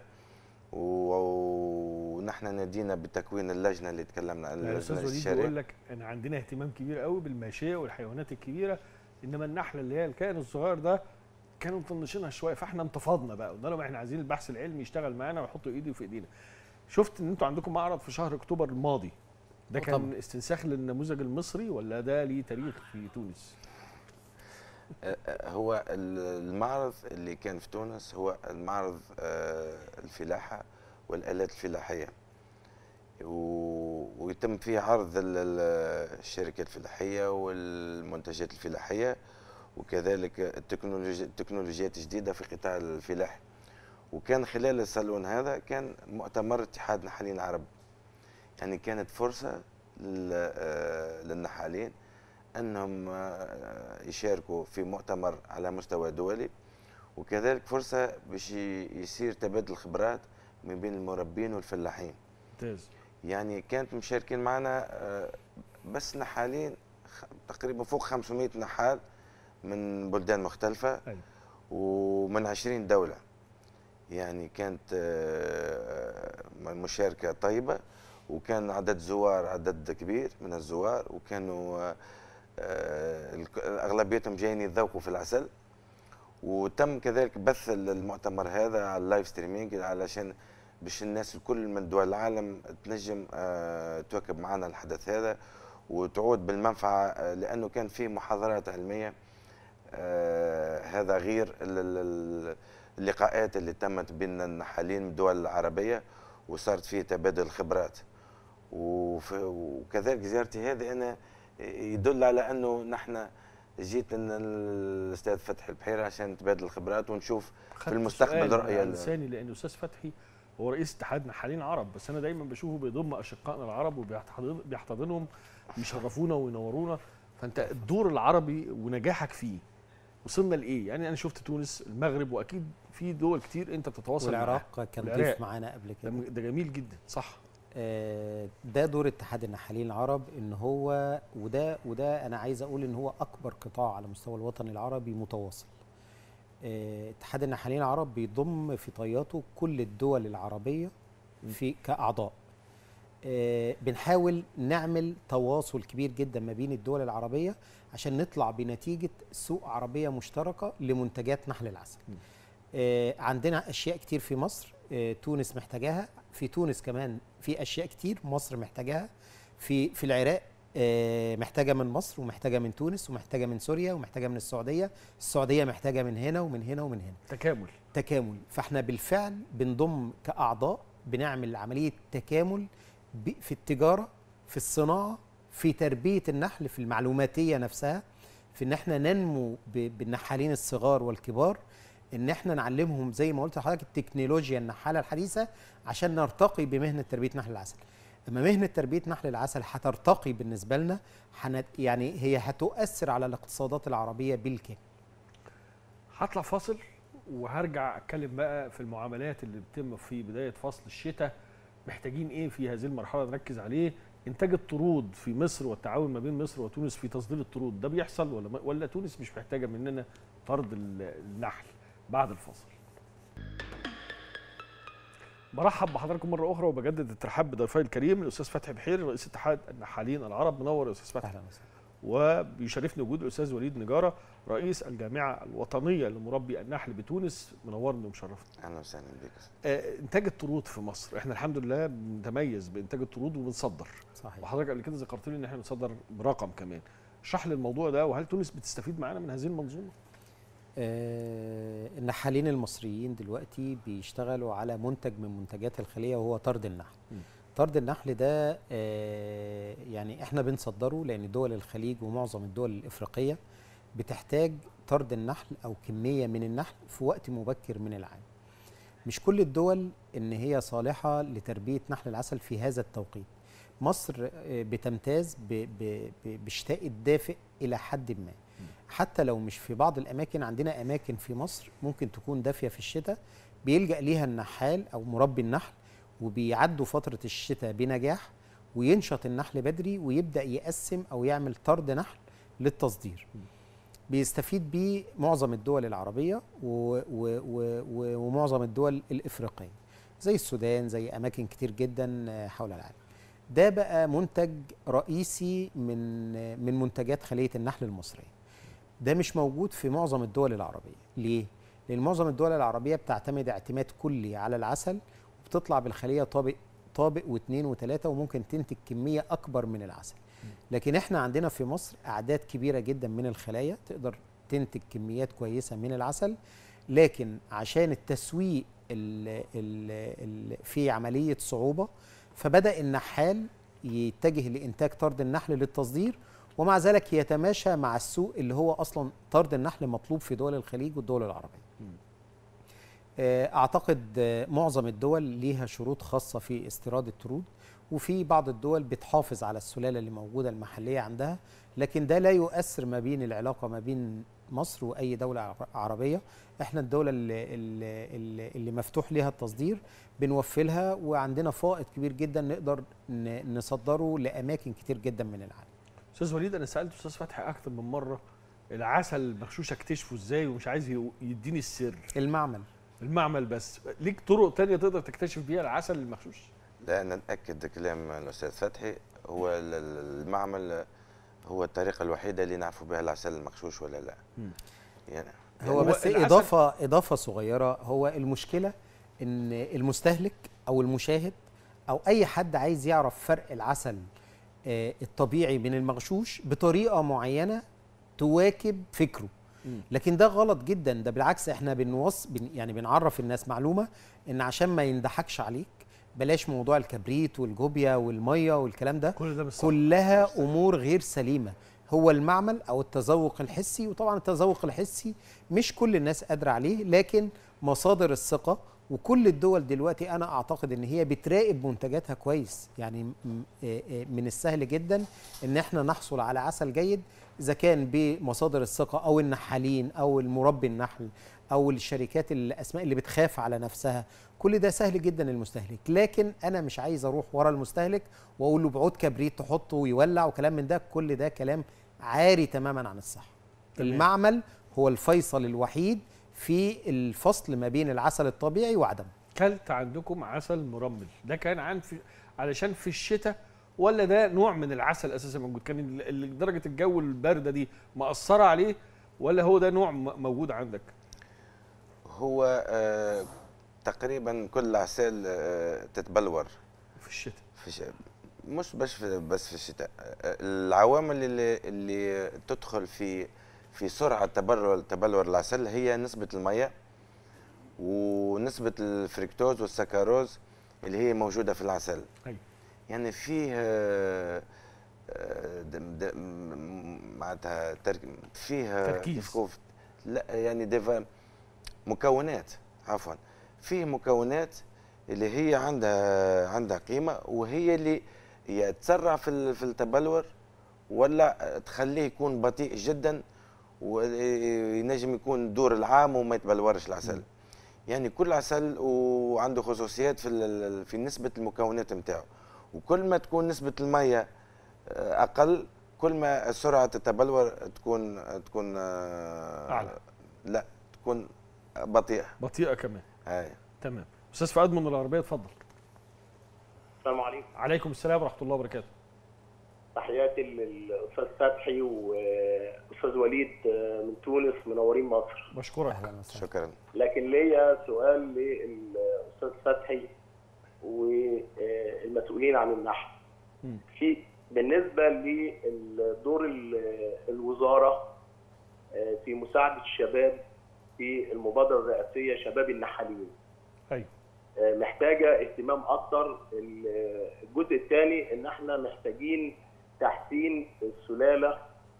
و- ونحن نادينا بتكوين اللجنة اللي تكلمنا عنها يعني الاستاذ اللجنة وليد الاستشارية. بيقول لك انا عندنا اهتمام كبير قوي بالماشيه والحيوانات الكبيره انما النحله اللي هي الكائن الصغير ده كانوا مطنشينها شويه فاحنا انتفضنا بقى قلنا لهم احنا عايزين البحث العلمي يشتغل معانا ويحط ايدي في ايدينا شفت ان انتوا عندكم معرض في شهر اكتوبر الماضي ده آه كان طبعاً. استنساخ للنموذج المصري ولا ده ليه تاريخ في تونس هو ال- المعرض اللي كان في تونس هو المعرض آه، الفلاحة والآلات الفلاحية و- ويتم فيه عرض ال- ال- الشركات الفلاحية والمنتجات الفلاحية وكذلك التكنولوجيا التكنولوجيات الجديدة في قطاع الفلاحي وكان خلال الصالون هذا كان مؤتمر اتحاد نحالين عرب يعني كانت فرصة لل- آه، للنحالين انهم آه، يشاركوا في مؤتمر على مستوى دولي وكذلك فرصه باش ي- يصير تبادل خبرات ما بين المربين والفلاحين ممتاز يعني كانت مشاركين معنا آه، بس نحالين خ- تقريبا فوق 500 نحال من بلدان مختلفه أيوة. ومن 20 دوله يعني كانت آه، مشاركه طيبه وكان عدد زوار عدد كبير من الزوار وكانوا آه، آه، الك- اغلبيتهم جايين يتذوقوا في العسل وتم كذلك بث المؤتمر هذا على اللايف ستريمينج علشان باش الناس الكل من دول العالم تنجم آه، تواكب معنا الحدث هذا وتعود بالمنفعه آه، لانه كان فيه محاضرات علميه آه هذا غير ال- ال- ال- اللقاءات اللي تمت بين النحالين من الدول العربيه وصارت فيه تبادل خبرات وف- وكذلك زيارتي هذه انا يدل على انه نحن جيت ان الاستاذ فتحي البحيري عشان نتبادل الخبرات ونشوف خدت المستقبل سؤال رؤية على ال- لساني لان الاستاذ فتحي هو رئيس اتحاد نحالين عرب بس انا دايما بشوفه بيضم اشقائنا العرب وبيحتضن- بيحتضنهم بيشرفونا وينورونا فانت الدور العربي ونجاحك فيه وصلنا لايه؟ يعني انا شفت تونس المغرب واكيد في دول كتير انت بتتواصل معاها والعراق كان العراق. ضيف معانا قبل ده كده م- ده جميل جدا صح آه، ده دور اتحاد النحالين العرب ان هو وده وده انا عايز اقول ان هو اكبر قطاع على مستوى الوطن العربي متواصل آه، اتحاد النحالين العرب بيضم في طياته كل الدول العربيه في كاعضاء آه، بنحاول نعمل تواصل كبير جدا ما بين الدول العربيه عشان نطلع بنتيجه سوق عربيه مشتركه لمنتجات نحل العسل آه، عندنا اشياء كتير في مصر آه، تونس محتاجاها في تونس كمان في اشياء كتير مصر محتاجاها في في العراق آه، محتاجه من مصر ومحتاجه من تونس ومحتاجه من سوريا ومحتاجه من السعوديه السعوديه محتاجه من هنا ومن هنا ومن هنا تكامل تكامل فاحنا بالفعل بنضم كاعضاء بنعمل عمليه تكامل ب- في التجاره في الصناعه في تربيه النحل في المعلوماتيه نفسها في ان احنا ننمو ب- بالنحالين الصغار والكبار ان احنا نعلمهم زي ما قلت لحضرتك التكنولوجيا النحاله الحديثه عشان نرتقي بمهنه تربيه نحل العسل اما مهنه تربيه نحل العسل هترتقي بالنسبه لنا حنت يعني هي هتؤثر على الاقتصادات العربيه بالكامل هطلع فاصل وهرجع اتكلم بقى في المعاملات اللي بتتم في بدايه فصل الشتاء محتاجين ايه في هذه المرحله نركز عليه انتاج الطرود في مصر والتعاون ما بين مصر وتونس في تصدير الطرود ده بيحصل ولا ما ولا تونس مش محتاجه مننا طرد ال- النحل بعد الفصل برحب بحضراتكم مره اخرى وبجدد الترحاب بضيفي الكريم الاستاذ فتحي بحيري رئيس اتحاد النحالين العرب منور يا استاذ فتحي اهلا وسهلا وبيشرفني وجود الاستاذ وليد نجاره رئيس الجامعه الوطنيه لمربي النحل بتونس منورني ومشرفني اهلا وسهلا بك آه، انتاج الطرود في مصر احنا الحمد لله بنتميز بانتاج الطرود وبنصدر صحيح وحضرتك قبل كده ذكرت لي ان احنا بنصدر برقم كمان اشرح لي الموضوع ده وهل تونس بتستفيد معانا من هذه المنظومه آه، النحالين المصريين دلوقتي بيشتغلوا على منتج من منتجات الخليه وهو طرد النحل م. طرد النحل ده آه، يعني احنا بنصدره لان دول الخليج ومعظم الدول الافريقيه بتحتاج طرد النحل او كميه من النحل في وقت مبكر من العام مش كل الدول ان هي صالحه لتربيه نحل العسل في هذا التوقيت مصر آه، بتمتاز ب- ب- ب- بشتاء الدافئ الى حد ما حتى لو مش في بعض الاماكن عندنا اماكن في مصر ممكن تكون دافيه في الشتاء بيلجا ليها النحال او مربي النحل وبيعدوا فتره الشتاء بنجاح وينشط النحل بدري ويبدا يقسم او يعمل طرد نحل للتصدير بيستفيد بيه معظم الدول العربيه و و و و ومعظم الدول الافريقيه زي السودان زي اماكن كتير جدا حول العالم ده بقى منتج رئيسي من من منتجات خليه النحل المصريه ده مش موجود في معظم الدول العربيه ليه لان معظم الدول العربيه بتعتمد اعتماد كلي على العسل وبتطلع بالخليه طابق طابق واثنين وثلاثه وممكن تنتج كميه اكبر من العسل لكن احنا عندنا في مصر اعداد كبيره جدا من الخلايا تقدر تنتج كميات كويسه من العسل لكن عشان التسويق ال ال ال في عمليه صعوبه فبدا النحال يتجه لانتاج طرد النحل للتصدير ومع ذلك يتماشى مع السوق اللي هو اصلا طرد النحل مطلوب في دول الخليج والدول العربيه. آه، اعتقد آه، معظم الدول ليها شروط خاصه في استيراد الطرود وفي بعض الدول بتحافظ على السلاله اللي موجوده المحليه عندها لكن ده لا يؤثر ما بين العلاقه ما بين مصر واي دوله عر- عربيه احنا الدوله اللي, اللي, اللي مفتوح ليها التصدير بنوفلها وعندنا فائض كبير جدا نقدر ن- نصدره لاماكن كتير جدا من العالم استاذ وليد انا سالت استاذ فتحي اكتر من مره العسل المغشوش اكتشفه ازاي ومش عايز ي- يديني السر المعمل المعمل بس ليك طرق تانية تقدر تكتشف بيها العسل المغشوش لا أنا نأكد كلام الأستاذ فتحي هو ال- ال- المعمل هو الطريقة الوحيدة اللي نعرفوا بها العسل المغشوش ولا لا مم. يعني هو هو بس العسل- اضافه اضافه صغيره هو المشكله ان المستهلك او المشاهد او اي حد عايز يعرف فرق العسل آه، الطبيعي من المغشوش بطريقه معينه تواكب فكره لكن ده غلط جدا ده بالعكس احنا بنوص بن يعني بنعرف الناس معلومه ان عشان ما يندحكش عليك بلاش موضوع الكبريت والجوبيا والميه والكلام ده كل ده مش صح. كلها امور غير سليمه هو المعمل او التذوق الحسي وطبعا التذوق الحسي مش كل الناس قادره عليه لكن مصادر الثقه وكل الدول دلوقتي انا اعتقد ان هي بتراقب منتجاتها كويس يعني م- آه آه من السهل جدا ان احنا نحصل على عسل جيد اذا كان بمصادر الثقه او النحالين او المربي النحل او الشركات الاسماء اللي بتخاف على نفسها كل ده سهل جدا للمستهلك لكن انا مش عايز اروح ورا المستهلك واقول له بعود كبريت تحطه ويولع وكلام من ده كل ده كلام عاري تماما عن الصحه تمام. المعمل هو الفيصل الوحيد في الفصل ما بين العسل الطبيعي وعدمه كلت عندكم عسل مرمل ده كان عن في علشان في الشتاء ولا ده نوع من العسل اساسا موجود كان ال- ال- درجه الجو البارده دي مأثره عليه ولا هو ده نوع م- موجود عندك هو آه، تقريبا كل عسل آه، تتبلور في الشتاء في ش... مش بس في بس في الشتاء آه، العوامل اللي اللي تدخل في في سرعه تبلور تبلور العسل هي نسبه الميه ونسبه الفركتوز والسكروز اللي هي موجوده في العسل أيوة. يعني فيه آه، آه، دم دم معناتها ترك فيه تركيز. كيف كوف لا يعني ديفا مكونات عفوا فيه مكونات اللي هي عندها عندها قيمه وهي اللي هي تسرع في ال- في التبلور ولا تخليه يكون بطيء جدا وينجم يكون دور العام وما يتبلورش العسل يعني كل عسل وعنده خصوصيات في ال- في نسبه المكونات نتاعو وكل ما تكون نسبه الميه آه، اقل كل ما سرعه التبلور تكون تكون آه، أعلى. لا تكون بطيئه بطيئه كمان هاي تمام استاذ فؤاد من العربيه اتفضل السلام عليكم عليكم السلام ورحمه الله وبركاته تحياتي للاستاذ فتحي واستاذ وليد من تونس منورين مصر بشكرك اهلا وسهلا شكرا لكن ليا سؤال للاستاذ فتحي والمسؤولين عن النحل مم. في بالنسبه لدور ال- الوزاره آه، في مساعده الشباب في المبادره الرئاسيه شباب النحالين ايوه آه، محتاجه اهتمام اكتر ال- الجزء الثاني ان احنا محتاجين تحسين السلاله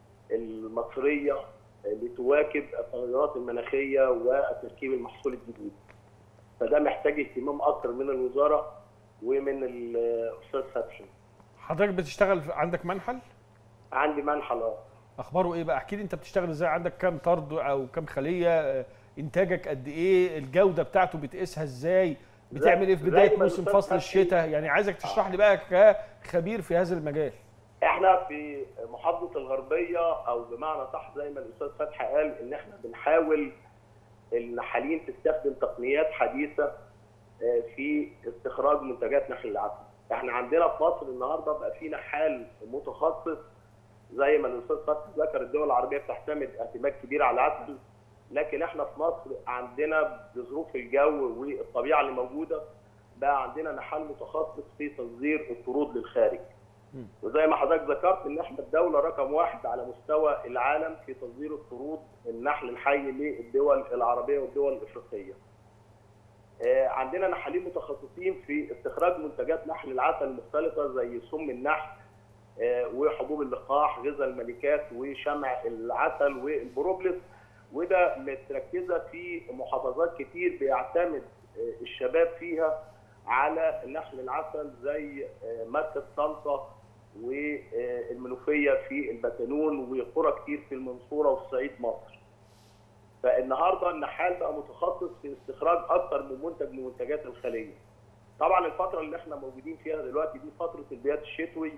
المصريه لتواكب التغيرات المناخيه وتركيب المحصول الجديد. فده محتاج اهتمام اكتر من الوزاره ومن الاستاذ فتحي. حضرتك بتشتغل في- عندك منحل عندي منحل اه اخباره ايه بقى احكي لي انت بتشتغل ازاي عندك كام طرد او كام خليه آه، انتاجك قد ايه الجوده بتاعته بتقيسها ازاي بتعمل ايه في زي بدايه ما موسم الأستاذ فصل فتحي- الشتاء يعني عايزك تشرح لي بقى كخبير في هذا المجال احنا في محافظه الغربيه او بمعنى صح زي ما الاستاذ فتحي قال ان احنا بنحاول النحالين تستخدم تقنيات حديثه آه، في استخراج منتجات نحل العسل. احنا عندنا في مصر النهارده بقى في نحال متخصص زي ما الاستاذ فتحي ذكر الدول العربيه بتعتمد اعتماد كبير على العسل لكن احنا في مصر عندنا بظروف الجو والطبيعه اللي موجوده بقى عندنا نحال متخصص في تصدير الطرود للخارج. وزي ما حضرتك ذكرت ان احنا الدوله رقم واحد على مستوى العالم في تصدير الطرود النحل الحي للدول العربيه والدول الافريقيه. آه، عندنا نحالين متخصصين في استخراج منتجات نحل العسل المختلطه زي سم النحل آه، وحبوب اللقاح غذاء الملكات وشمع العسل والبروبلس وده متركزه في محافظات كتير بيعتمد آه، الشباب فيها على نحل العسل زي آه، مركز طنطا والمنوفيه في البتنون وقرى كتير في المنصوره وفي صعيد مصر. فالنهارده النحال بقى متخصص في استخراج اكثر من منتج من منتجات الخليه. طبعا الفتره اللي احنا موجودين فيها دلوقتي دي فتره البيات الشتوي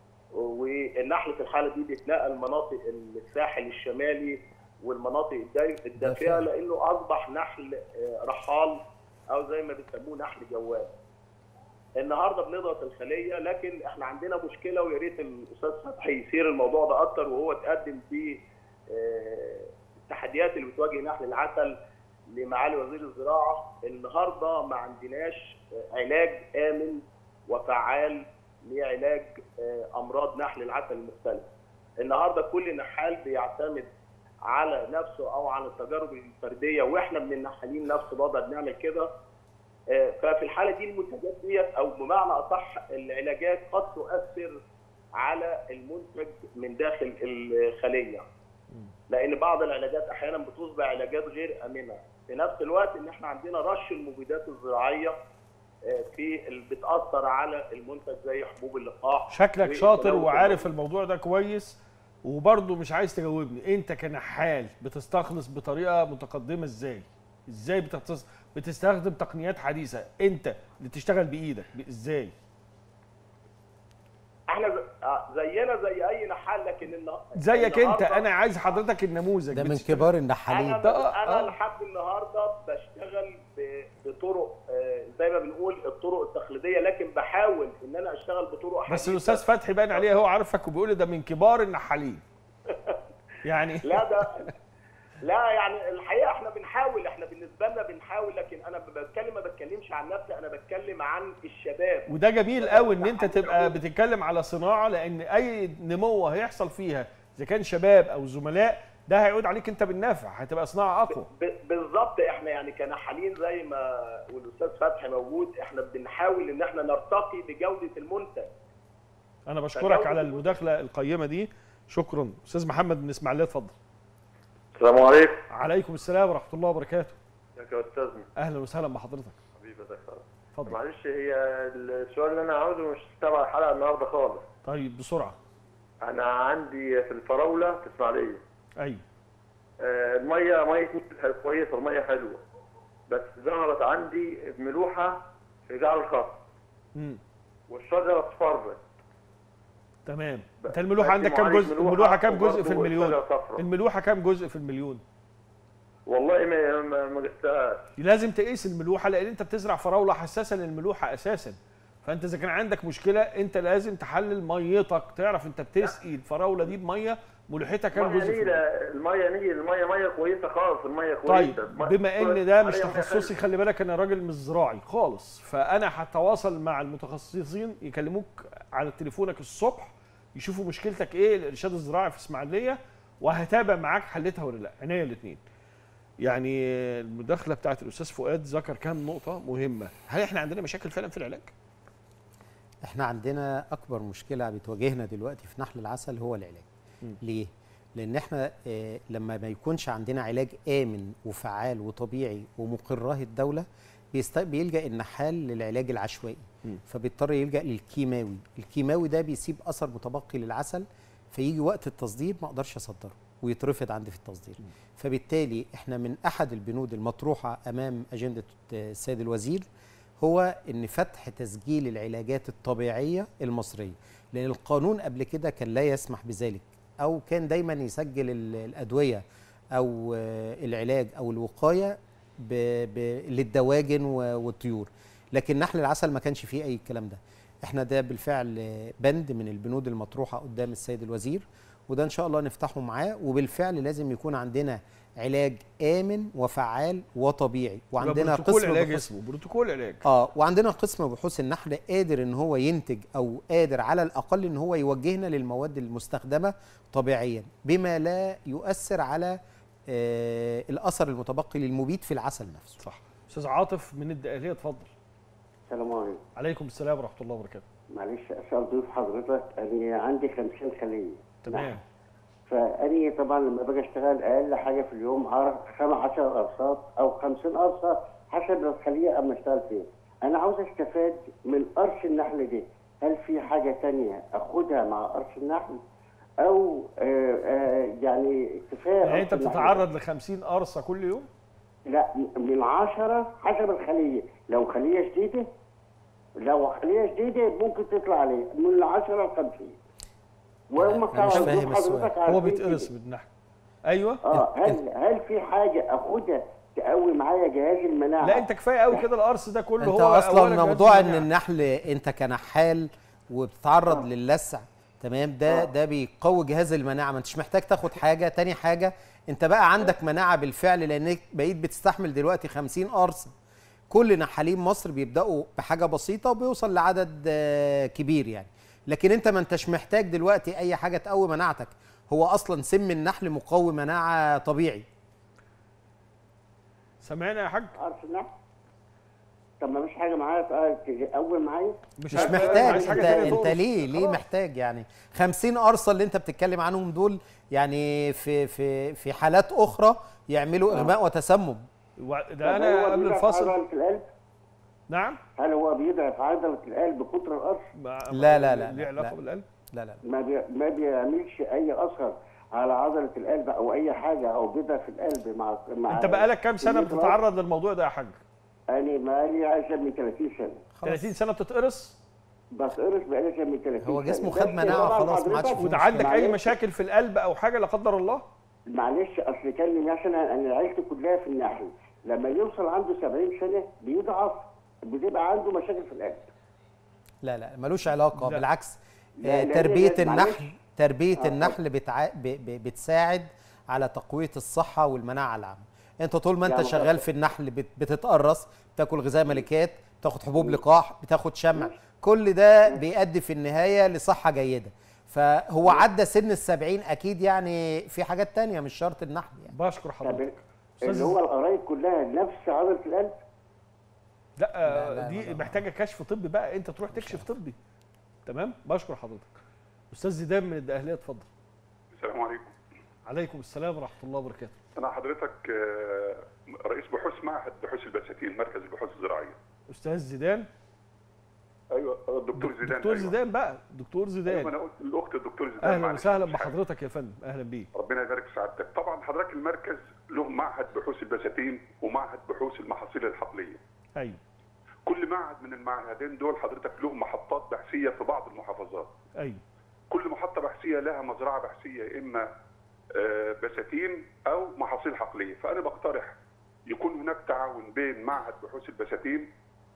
والنحل في الحاله دي بيتنقل مناطق الساحل الشمالي والمناطق الدا- الدافئه لانه اصبح نحل آه، رحال او زي ما بيسموه نحل جوال. النهارده بنضغط الخليه لكن احنا عندنا مشكله ويا ريت الاستاذ فتحي يثير الموضوع ده اكتر وهو تقدم في آه، التحديات اللي بتواجه نحل العسل لمعالي وزير الزراعه النهارده ما عندناش آه، علاج امن وفعال لعلاج آه، امراض نحل العسل المختلفه. النهارده كل نحال بيعتمد على نفسه او على التجارب الفرديه واحنا من النحالين نفس الوضع بنعمل كده آه، ففي الحاله دي المنتجات ديت او بمعنى اصح العلاجات قد تؤثر على المنتج من داخل الخليه لان بعض العلاجات احيانا بتصبح علاجات غير امنه في نفس الوقت ان احنا عندنا رش المبيدات الزراعيه آه، في اللي بتاثر على المنتج زي حبوب اللقاح شكلك شاطر والتلوث وعارف الموضوع ده كويس وبرضه مش عايز تجاوبني انت كنحال بتستخلص بطريقه متقدمه ازاي ازاي بتتص... بتستخدم تقنيات حديثه انت اللي تشتغل بايدك ب- ازاي احنا ز- آه، زينا زي اي نحال لكن النا- زيك انت النهاردة انا عايز حضرتك النموذج ده من بتشتغل- كبار انا النحالين ده- انا آه. لحد النهارده بشتغل ب- بطرق آه، زي ما بنقول الطرق التقليديه لكن بحاول ان انا اشتغل بطرق بس حديثة. الاستاذ فتحي باين عليه هو عارفك وبيقول لي ده من كبار النحالين يعني لا ده لا يعني الحقيقه احنا بنحاول احنا بالنسبه لنا بنحاول لكن انا بتكلم ما بتكلمش عن نفسي انا بتكلم عن الشباب وده جميل قوي ان انت تبقى بتتكلم على صناعه لان اي نمو هيحصل فيها اذا كان شباب او زملاء ده هيعود عليك انت بالنفع هتبقى صناعه اقوى ب- بالظبط احنا يعني كنحالين زي ما والاستاذ فتحي موجود احنا بنحاول ان احنا نرتقي بجوده المنتج انا بشكرك على المداخله القيمه دي شكرا استاذ محمد من اسماعيليه اتفضل السلام عليكم عليكم السلام ورحمه الله وبركاته ازيك يا استاذنا اهلا وسهلا بحضرتك حبيبي ازيك يا اتفضل معلش هي السؤال اللي انا عاوزه مش تبع الحلقه النهارده خالص طيب بسرعه انا عندي في الفراوله في اسماعيليه ايوه آه، الميه ميه نيل كويسه الميه حلوه بس ظهرت عندي ملوحه في جعل الخط امم والشجره اصفرت تمام ب- انت الملوحه بس عندك كام معالج جزء ملوحة الملوحه كام جزء في وبرضه المليون الشجرة صفرا. الملوحه كام جزء في المليون والله ما ما ما قستهاش لازم تقيس الملوحه لان انت بتزرع فراوله حساسه للملوحه اساسا فانت اذا كان عندك مشكله انت لازم تحلل ميتك تعرف انت بتسقي الفراوله دي بميه ملوحتها كام الميه جزء في نيل المية. الميه نيل الميه ميه كويسه خالص الميه طيب كويسه بما ان ده مش عليها مية تخصصي حلوة. خلي بالك انا راجل مش زراعي خالص فانا هتواصل مع المتخصصين يكلموك على تليفونك الصبح يشوفوا مشكلتك ايه الارشاد الزراعي في اسماعيليه وهتابع معاك حلتها ولا لا عينيا الاثنين يعني المداخله بتاعت الاستاذ فؤاد ذكر كام نقطه مهمه هل احنا عندنا مشاكل فعلا في العلاج احنا عندنا اكبر مشكله بتواجهنا دلوقتي في نحل العسل هو العلاج مم. ليه لان احنا آه، لما ما يكونش عندنا علاج امن وفعال وطبيعي ومقراه الدوله بيست... بيلجا النحال للعلاج العشوائي مم. فبيضطر يلجا للكيماوي الكيماوي ده بيسيب اثر متبقي للعسل فيجي وقت التصدير ما اقدرش اصدره ويترفض عندي في التصدير فبالتالي احنا من احد البنود المطروحه امام اجنده آه، السيد الوزير هو ان فتح تسجيل العلاجات الطبيعيه المصريه لان القانون قبل كده كان لا يسمح بذلك او كان دايما يسجل ال- الادويه او آه، العلاج او الوقايه ب... ب... للدواجن و- والطيور لكن نحل العسل ما كانش فيه اي الكلام ده احنا ده بالفعل آه، بند من البنود المطروحه قدام السيد الوزير وده ان شاء الله نفتحه معاه وبالفعل لازم يكون عندنا علاج امن وفعال وطبيعي وعندنا بروتوكول قسم علاج بحوث- اسمه بروتوكول علاج اه وعندنا قسم بحوث النحل قادر ان هو ينتج او قادر على الاقل ان هو يوجهنا للمواد المستخدمه طبيعيا بما لا يؤثر على آه الاثر المتبقي للمبيد في العسل نفسه صح استاذ عاطف من الدقهليه اتفضل السلام عليكم عليكم السلام ورحمه الله وبركاته معلش اسال ضيف حضرتك انا عندي 50 خليه تمام فاني طبعا لما باجي اشتغل اقل حاجه في اليوم عارف 10 قرصات او 50 قرصه حسب الخليه اما اشتغل فيها انا عاوز استفاد من قرص النحل دي هل في حاجه تانية اخدها مع قرص النحل او آه آه يعني كفايه يعني قرص انت النحل بتتعرض ل 50 قرصه كل يوم لا من 10 حسب الخليه لو خليه جديده لو خليه جديده ممكن تطلع عليه من 10 ل 50 وهم أنا مش فاهم السؤال. هو عارفين بيتقرص كده. بالنحل ايوه اه هل هل في حاجه اخدها تقوي معايا جهاز المناعه لا انت كفايه قوي كده القرص ده كله انت هو اصلا أولاً جهاز موضوع ان المناعة. النحل انت كنحال وبتتعرض للسع تمام ده آه. ده بيقوي جهاز المناعه ما انتش محتاج تاخد حاجه تاني حاجه انت بقى عندك مناعه بالفعل لانك بقيت بتستحمل دلوقتي 50 قرصه كل نحالين مصر بيبداوا بحاجه بسيطه وبيوصل لعدد آه، كبير يعني لكن انت ما انتش محتاج دلوقتي اي حاجه تقوي مناعتك هو اصلا سم النحل مقوي مناعه طبيعي سامعنا يا حاج قرص النحل طب ما فيش حاجه معايا في- اول معايا مش عايز- محتاج عايز حاجة انت تانية انت تقرص. ليه ليه خلاص. محتاج يعني 50 قرصه اللي انت بتتكلم عنهم دول يعني في في في حالات اخرى يعملوا اغماء وتسمم و- طب ده هو انا قبل بيضعف الفاصل عضله القلب نعم هل هو بيضعف عضله القلب بكتر القرص ما- لا، لا، لا، ليه لا، علاقه لا. بالقلب لا لا ما بي... ما بيعملش اي اثر على عضله القلب او اي حاجه او بيضعف القلب مع مع انت بقالك كام سنه كمية القرص. بتتعرض للموضوع ده يا حاج انا بقالي عايشه من 30 سنه 30 سنه بتتقرص بتقرص بقالي عايشه من 30 هو سنة. جسمه بس خد مناعة طبعاً خلاص، ما عادش حضرتك- فيه وده عندك اي معلش- مشاكل في القلب او حاجه لا قدر الله معلش اصل كان مثلا انا عيلتي كلها في النحل لما يوصل عنده 70 سنه بيضعف بتبقى عنده مشاكل في القلب لا لا ملوش علاقه لا. بالعكس لا، آه، لا، تربيه لا، معلش. النحل تربيه آه، النحل بتع... ب... ب... بتساعد على تقويه الصحه والمناعه العامه انت طول ما انت يعني شغال بس- في النحل بت... بتتقرص بتاكل غذاء ملكات بتاخد حبوب لقاح بتاخد شمع كل ده بيؤدي في النهايه لصحه جيده فهو عدى سن السبعين اكيد يعني في حاجات تانية مش شرط النحل يعني بشكر طب حضرتك اللي أستاذ- هو القرايب كلها نفس عضله القلب لا, لا، لا، دي لا، لا. محتاجه كشف طبي بقى انت تروح تكشف طبي تمام بشكر حضرتك استاذ زيدان من الدقهليه اتفضل السلام عليكم عليكم السلام ورحمه الله وبركاته انا حضرتك آه، رئيس بحوث معهد بحوث البساتين مركز البحوث الزراعيه استاذ زيدان ايوه الدكتور زيدان دكتور أيوة. زيدان بقى دكتور ايوه زيدان انا قلت الاخت الدكتور زيدان اهلا معلش. وسهلا مش حاجة. بحضرتك يا فندم اهلا بيك ربنا يبارك في سعادتك طبعا حضرتك المركز له معهد بحوث البساتين ومعهد بحوث المحاصيل الحقليه ايوه كل معهد من المعهدين دول حضرتك له محطات بحثيه في بعض المحافظات ايوه كل محطه بحثيه لها مزرعه بحثيه يا اما آه، بساتين او محاصيل حقليه فانا بقترح يكون هناك تعاون بين معهد بحوث البساتين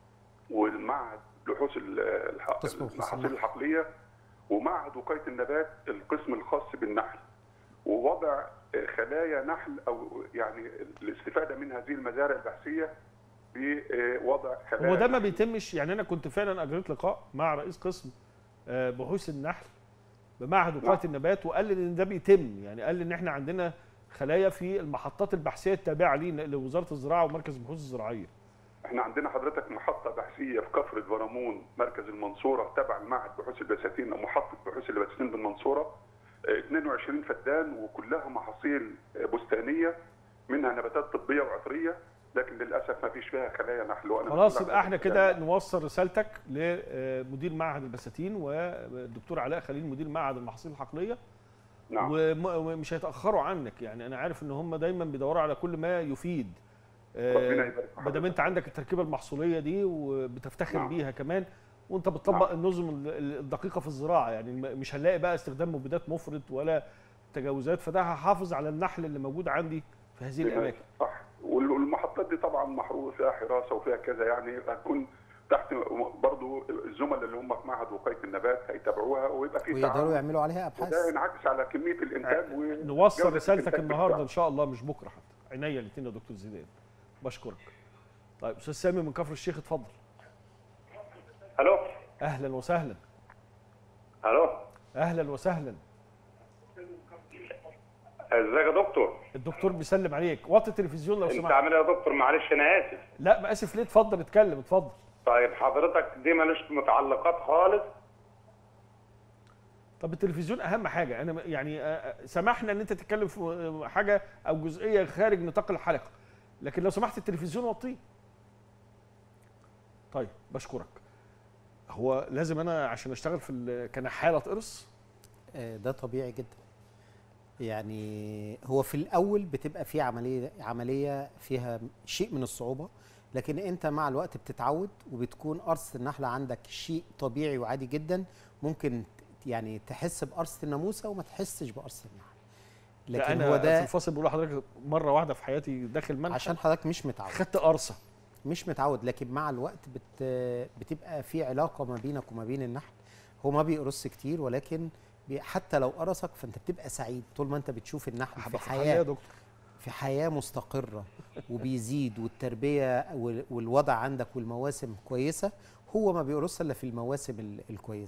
والمعهد بحوث ال- الح- قسم بحوث المحاصيل النحل. الحقليه ومعهد وقايه النبات القسم الخاص بالنحل ووضع آه، خلايا نحل او يعني الاستفاده من هذه المزارع البحثيه بوضع خلايا هو ده ما نحل. بيتمش يعني انا كنت فعلا اجريت لقاء مع رئيس قسم آه، بحوث النحل بمعهد وقايه نعم. النبات وقال لي ان ده بيتم يعني قال لي ان احنا عندنا خلايا في المحطات البحثيه التابعه لينا لوزاره الزراعه ومركز البحوث الزراعيه احنا عندنا حضرتك محطة بحثية في كفر البرامون مركز المنصورة تبع المعهد بحوث البساتين أو محطة بحوث البساتين بالمنصورة اه، 22 فدان وكلها محاصيل اه، بستانية منها نباتات طبية وعطرية لكن للأسف ما فيش فيها خلايا نحل وأنا خلاص مسؤول يبقى عن احنا هذا كده الكلام. نوصل رسالتك لمدير معهد البساتين والدكتور علاء خليل مدير معهد المحاصيل الحقليه نعم وم- ومش هيتاخروا عنك يعني انا عارف ان هم دايما بيدوروا على كل ما يفيد آه، ربنا يبارك في ما دام انت حضرتك. عندك التركيبه المحصوليه دي وبتفتخر نعم. بيها كمان وانت بتطبق نعم. النظم ال- ال- الدقيقه في الزراعه يعني الم- مش هنلاقي بقى استخدام مبيدات مفرط ولا تجاوزات فده هحافظ على النحل اللي موجود عندي في هذه الاماكن صح وال- والمحطات دي طبعا محروق فيها حراسة وفيها كذا يعني هتكون تحت برضو الزملاء اللي هم في معهد وقاية النبات هيتابعوها ويبقى في ويقدروا تعاون يعملوا عليها ابحاث وده ينعكس على كميه الانتاج نوصل وجودة رسالتك الإنتاج النهارده بتاعه. ان شاء الله مش بكره حتى عينيا الاثنين يا دكتور زيدان بشكرك طيب استاذ سامي من كفر الشيخ اتفضل الو اهلا وسهلا الو اهلا وسهلا ازيك يا دكتور الدكتور بيسلم عليك وطي التلفزيون لو انت سمحت عامل ايه يا دكتور معلش انا اسف لا ما اسف ليه اتفضل اتكلم اتفضل طيب حضرتك دي ملوش متعلقات خالص طب التلفزيون اهم حاجه انا يعني آه، آه، سمحنا ان انت تتكلم في آه، حاجه او جزئيه خارج نطاق الحلقه لكن لو سمحت التلفزيون وطيه طيب بشكرك هو لازم انا عشان اشتغل في ال- كنحاله اتقرص آه، ده طبيعي جدا يعني هو في الاول بتبقى في عمليه عمليه فيها شيء من الصعوبه لكن انت مع الوقت بتتعود وبتكون قرصه النحله عندك شيء طبيعي وعادي جدا ممكن ت- يعني تحس بقرصه الناموسه وما تحسش بقرصه النحل لا لكن انا هو في ده الفاصل بقول لحضرتك مره واحده في حياتي داخل منحى عشان حضرتك مش متعود خدت قرصه مش متعود لكن مع الوقت بت بتبقى في علاقه ما بينك وما بين النحل هو ما بيقرص كتير ولكن بي حتى لو قرصك فانت بتبقى سعيد طول ما انت بتشوف النحل في هبقى فرحان يا حياه دكتور في حياه مستقره وبيزيد والتربيه وال- والوضع عندك والمواسم كويسه هو ما بيقرص الا في المواسم ال- الكويسه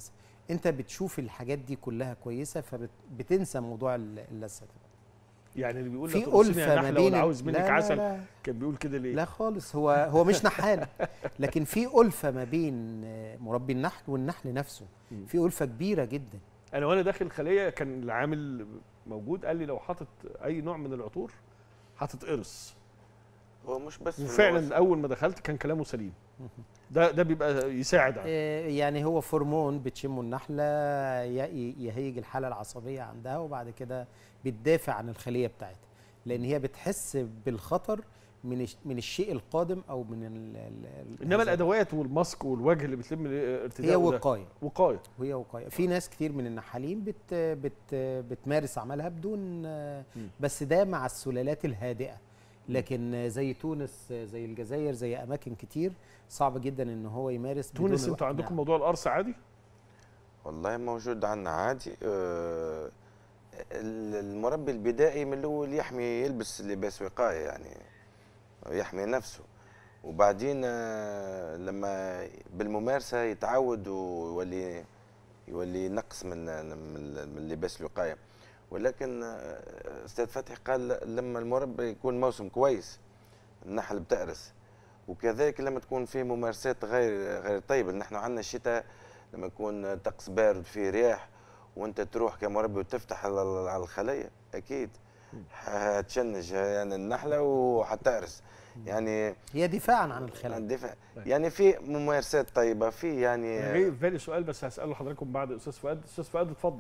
انت بتشوف الحاجات دي كلها كويسه فبتنسى موضوع ال- اللثه ده يعني اللي بيقول في لا تقرصني يا ألفة ما نحلة بين ولا ال- عاوز منك لا لا عسل لا. كان بيقول كده ليه لا خالص هو هو مش نحال لكن في ألفة ما بين آه، مربي النحل والنحل نفسه مم. في ألفة كبيرة جدا انا وانا داخل الخليه كان العامل موجود قال لي لو حاطط اي نوع من العطور هتتقرص هو مش بس في وفعلا المواسم. اول ما دخلت كان كلامه سليم ده ده بيبقى يساعد على آه، يعني هو هرمون بتشمه النحلة ي- يهيج الحالة العصبية عندها وبعد كده بتدافع عن الخلية بتاعتها لأن هي بتحس بالخطر من الش- من الشيء القادم أو من ال ال- انما هذا- الادوات والماسك والوجه اللي بتلم الارتداء هي وده. وقاية وقايه وهي وقايه في ناس كتير من النحالين بت بت بتمارس عملها بدون آه، مم. بس ده مع السلالات الهادئه لكن زي تونس زي الجزائر زي اماكن كتير صعب جدا ان هو يمارس بدون تونس انتوا الإقناع. عندكم موضوع القرص عادي والله موجود عندنا عادي آه، ال- المربي البدائي من الاول يحمي يلبس لباس وقايه يعني يحمي نفسه وبعدين آه، لما بالممارسه يتعود ويولي يولي نقص من من من لباس الوقايه ولكن آه، استاذ فتحي قال لما المربي يكون موسم كويس النحل بتأرس وكذلك لما تكون في ممارسات غير غير طيبه نحن عندنا الشتاء لما يكون طقس بارد فيه رياح وانت تروح كمربي وتفتح على على الخليه اكيد هتشنج يعني النحله وحتأرس يعني هي دفاعا عن الخلايا الدفاع طيب. يعني في ممارسات طيبه في انا يعني جاي في بالي سؤال بس هساله لحضراتكم بعد استاذ فؤاد استاذ فؤاد اتفضل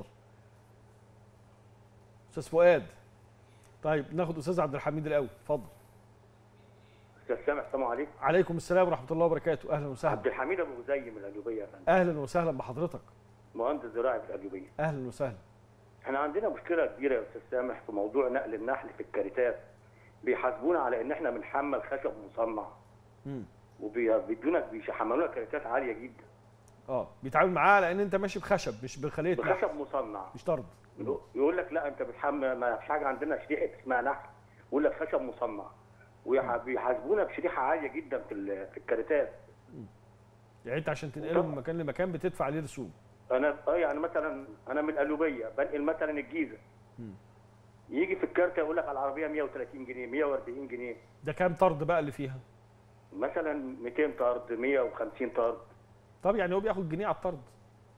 استاذ فؤاد طيب ناخد استاذ عبد الحميد الاول اتفضل استاذ سامح السلام عليكم عليكم السلام ورحمه الله وبركاته اهلا عبد وسهلا الحميد ابو زي من القليوبيه يا فندم اهلا وسهلا بحضرتك مهندس زراعي في القليوبيه اهلا وسهلا احنا عندنا مشكله كبيره يا استاذ سامح في موضوع نقل النحل في الكاريتات بيحاسبونا على ان احنا بنحمل خشب مصنع مم. وبيدونا بيحملونا كاريتات عاليه جدا اه بيتعامل معاه لان انت ماشي بخشب مش بخليه نحل بخشب مصنع مش طرد يقول لك لا انت بتحمل ما فيش حاجه عندنا شريحه اسمها نحل يقول لك خشب مصنع وبيحاسبونا بشريحه عاليه جدا في ال- في الكاريتات يعني انت عشان تنقله من مكان لمكان بتدفع عليه رسوم انا اه يعني مثلا انا من القليوبيه بنقل مثلا الجيزه مم. يجي في الكارته يقول لك على العربيه 130 جنيه 140 جنيه ده كام طرد بقى اللي فيها مثلا 200 طرد 150 طرد طب يعني هو بياخد جنيه على الطرد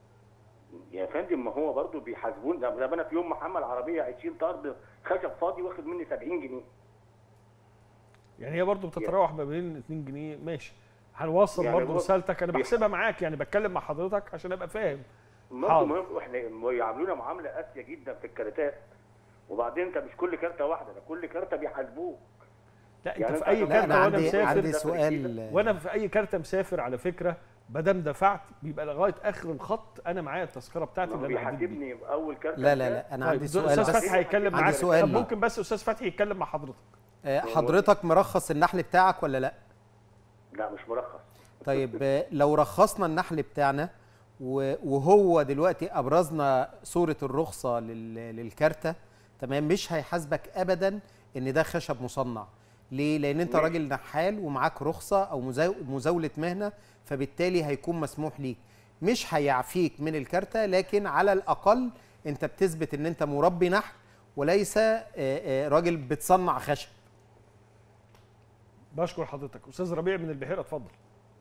يا فندم ما هو برضه بيحاسبون ده ده انا في يوم محمل عربيه 20 طرد خشب فاضي واخد مني 70 جنيه يعني هي برضه بتتراوح ما بين 2 جنيه ماشي هنوصل يعني برضه هو رسالتك انا بيح- بحسبها معاك يعني بتكلم مع حضرتك عشان ابقى فاهم برضه حاضر. مهم احنا يعاملونا معامله قاسيه جدا في الكارتات وبعدين انت مش كل كارته واحده ده كل كارته بيحاسبوه لا انت يعني في انت اي عشان- لا كارته انا وانا عندي مسافر عندي ده سؤال وانا في اي كارته مسافر على فكره ما دام دفعت بيبقى لغايه اخر الخط انا معايا التذكره بتاعتي ما هو اللي انا هديت بيها بيحاسبني باول كارته لا لا لا انا طيب عندي سؤال استاذ بس فتحي هيتكلم عندي معاك سؤال طب ليه. ممكن بس استاذ فتحي يتكلم مع حضرتك آه، حضرتك مرخص النحل بتاعك ولا لا لا مش مرخص طيب آه، لو رخصنا النحل بتاعنا و- وهو دلوقتي ابرزنا صوره الرخصه لل- للكارته تمام مش هيحاسبك ابدا ان ده خشب مصنع ليه لان انت ماشي. راجل نحال ومعاك رخصه او مزاو- مزاوله مهنه فبالتالي هيكون مسموح ليك مش هيعفيك من الكارته لكن على الاقل انت بتثبت ان انت مربي نحل وليس آه، آه، راجل بتصنع خشب بشكر حضرتك استاذ ربيع من البحيره اتفضل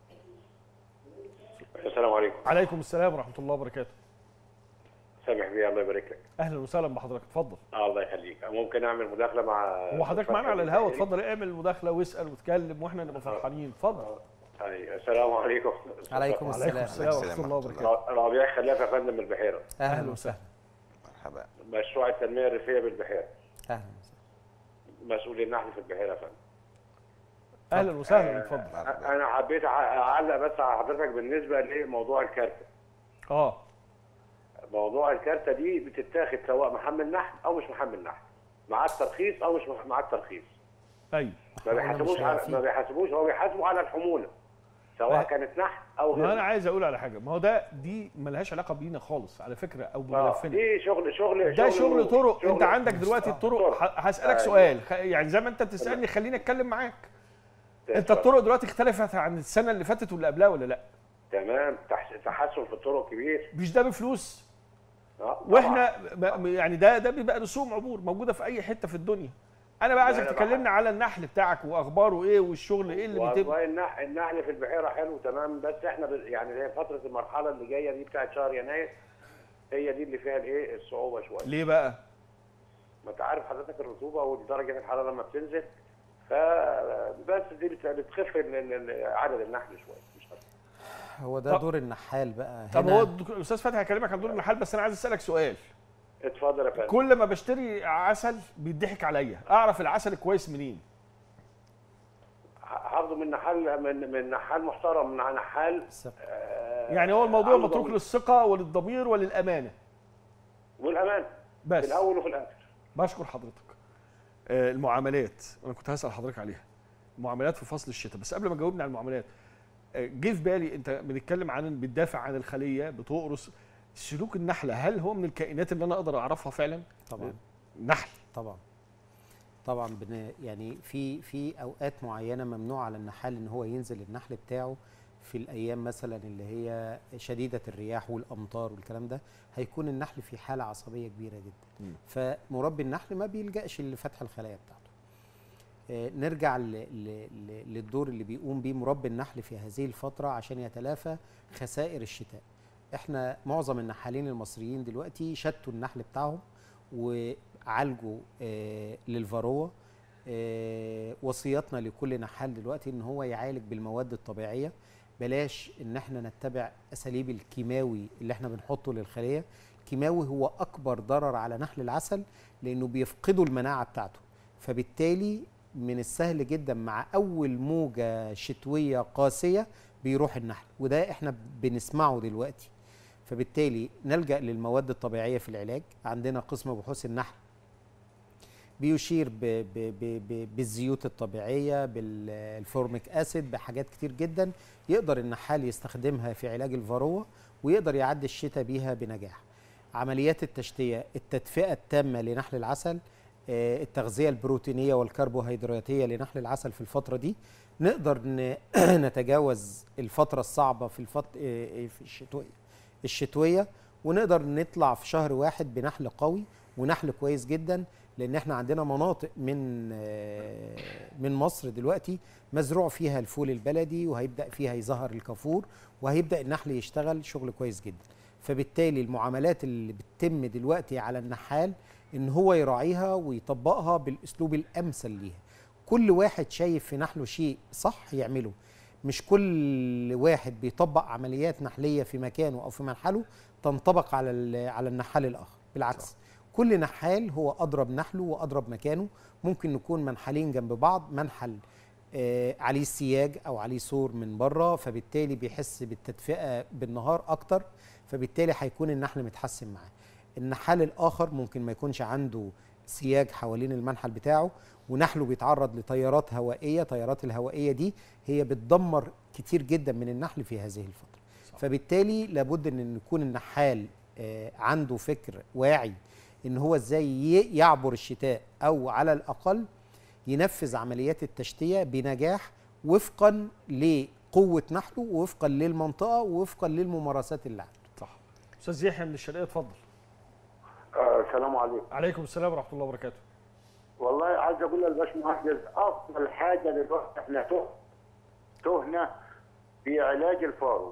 السلام عليكم عليكم السلام ورحمه الله وبركاته سامح بيه الله يبارك لك اهلا وسهلا بحضرتك اتفضل آه الله يخليك ممكن اعمل مداخله مع هو حضرتك معانا على الهوا اتفضل اعمل مداخله واسال واتكلم واحنا نبقى فرحانين اتفضل أي، السلام عليكم عليكم عليكم السلام السلام ورحمه الله وبركاته ر- ربيع خلاف يا فندم من البحيره اهلا اهلا وسهلا وسهلا مرحبا مشروع التنميه الريفيه بالبحيره اهلا وسهلا مسؤول النحل في البحيره يا فندم اهلا وسهلا اتفضل أ- انا حبيت أع- اعلق بس على حضرتك بالنسبه لموضوع الكارته اه موضوع الكارته دي بتتاخد سواء محمل نحل او مش محمل نحل معاك ترخيص او مش معاك ترخيص ايوه ما هو أنا بيحاسبوش مش على هيعفيه. ما بيحاسبوش هو بيحاسبوا على الحموله سواء ما- كانت نحل او ما انا غير عايز اقول على حاجه ما هو ده دي ملهاش علاقه بينا خالص على فكره او آه، بملفنا دي شغل شغل ده شغل طرق انت عندك دلوقتي آه، الطرق طرق. ه- هسالك أيوة. سؤال خ- يعني زي ما انت بتسالني خليني اتكلم معاك انت الطرق دلوقتي اختلفت عن السنه اللي فاتت واللي قبلها ولا لا تمام تحس- تحسن في الطرق كبير مش ده بفلوس آه، طبعاً. واحنا ب- يعني ده ده بيبقى رسوم عبور موجوده في اي حته في الدنيا انا بقى عايزك لا، لا، تكلمنا على النحل بتاعك واخباره ايه والشغل ايه اللي بيتم والله النح- النحل في البحيره حلو تمام بس احنا ب- يعني هي فتره المرحله اللي جايه دي بتاعت شهر يناير هي دي اللي فيها الايه الصعوبه شويه ليه بقى ما انت عارف حضرتك الرطوبه ودرجه الحراره لما بتنزل فبس دي بت- بتخف ال- ال- ال- عدد النحل شويه مش اكتر هو ده طب- دور النحال بقى طب هنا هو الدك- الاستاذ فتحي هيكلمك عن دور النحال بس انا عايز اسالك سؤال اتفضل يا فندم كل ما بشتري عسل بيضحك عليا اعرف العسل الكويس منين هاخده من نحال من من نحال محترم من نحال ثقة. آه، يعني هو الموضوع عنده متروك ضمير. للثقه وللضمير وللامانه والامان بس في الاول وفي الاخر بشكر حضرتك آه، المعاملات انا كنت هسال حضرتك عليها المعاملات في فصل الشتاء بس قبل ما تجاوبني على المعاملات آه، جه في بالي انت بنتكلم عن بتدافع عن الخليه بتقرص سلوك النحله هل هو من الكائنات اللي انا اقدر اعرفها فعلا طبعا نحل طبعا طبعا بن يعني في في اوقات معينه ممنوع على النحال ان هو ينزل النحل بتاعه في الايام مثلا اللي هي شديده الرياح والامطار والكلام ده هيكون النحل في حاله عصبيه كبيره جدا مم. فمربي النحل ما بيلجاش لفتح الخلايا بتاعته آه، نرجع ل- ل- ل- للدور اللي بيقوم بيه مربي النحل في هذه الفتره عشان يتلافى خسائر الشتاء احنا معظم النحالين المصريين دلوقتي شتوا النحل بتاعهم وعالجوا آه، للفاروه آه، وصيتنا لكل نحال دلوقتي ان هو يعالج بالمواد الطبيعيه بلاش ان احنا نتبع اساليب الكيماوي اللي احنا بنحطه للخليه الكيماوي هو اكبر ضرر على نحل العسل لانه بيفقدوا المناعه بتاعته فبالتالي من السهل جدا مع اول موجه شتويه قاسيه بيروح النحل وده احنا بنسمعه دلوقتي فبالتالي نلجا للمواد الطبيعيه في العلاج عندنا قسم بحوث النحل بيشير ب ب ب ب بالزيوت الطبيعيه بالفورميك اسيد بحاجات كتير جدا يقدر النحال يستخدمها في علاج الفاروه ويقدر يعدي الشتاء بيها بنجاح عمليات التشتيه التدفئه التامه لنحل العسل آه، التغذيه البروتينيه والكربوهيدراتيه لنحل العسل في الفتره دي نقدر ن- نتجاوز الفتره الصعبه في الفت... آه، في الشتويه الشتويه ونقدر نطلع في شهر واحد بنحل قوي ونحل كويس جدا لان احنا عندنا مناطق من آه، من مصر دلوقتي مزروع فيها الفول البلدي وهيبدا فيها يظهر الكافور وهيبدا النحل يشتغل شغل كويس جدا فبالتالي المعاملات اللي بتتم دلوقتي على النحال ان هو يراعيها ويطبقها بالاسلوب الامثل ليها كل واحد شايف في نحله شيء صح يعمله مش كل واحد بيطبق عمليات نحليه في مكانه او في منحله تنطبق على ال- على النحال الاخر بالعكس صح. كل نحال هو اضرب نحله واضرب مكانه ممكن نكون منحلين جنب بعض منحل آه عليه سياج او عليه سور من بره فبالتالي بيحس بالتدفئه بالنهار اكتر فبالتالي هيكون النحل متحسن معاه النحال الاخر ممكن ما يكونش عنده سياج حوالين المنحل بتاعه ونحله بيتعرض لتيارات هوائيه التيارات الهوائيه دي هي بتدمر كتير جدا من النحل في هذه الفتره صح. فبالتالي لابد ان يكون النحال آه عنده فكر واعي ان هو ازاي ي- يعبر الشتاء او على الاقل ينفذ عمليات التشتيه بنجاح وفقا لقوه نحله ووفقا للمنطقه ووفقا للممارسات اللي عنده صح استاذ يحيى من الشرقيه اتفضل آه، السلام عليكم عليكم السلام ورحمه الله وبركاته والله عايز اقول للباشمهندس افضل حاجه دلوقتي احنا ته- تهنا في علاج الفارو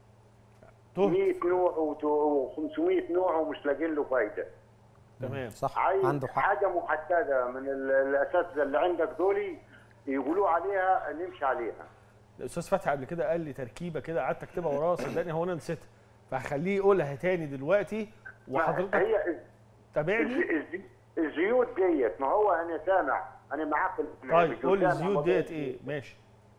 تهت 100 نوع و500 نوع ومش لاقيين له فايده تمام صح عايز عنده حق حاجه محدده من ال- الاساتذه اللي عندك دول يقولوا عليها نمشي عليها الاستاذ فتحي قبل كده قال لي تركيبه كده قعدت اكتبها وراه صدقني هو انا نسيتها فهخليه يقولها تاني دلوقتي وحضرتك هي الز- تابعني الز- الزيوت ديت ما هو انا سامع انا معاك في البرنامج طيب قول لي وسامع الزيوت موضوع ديت ايه ماشي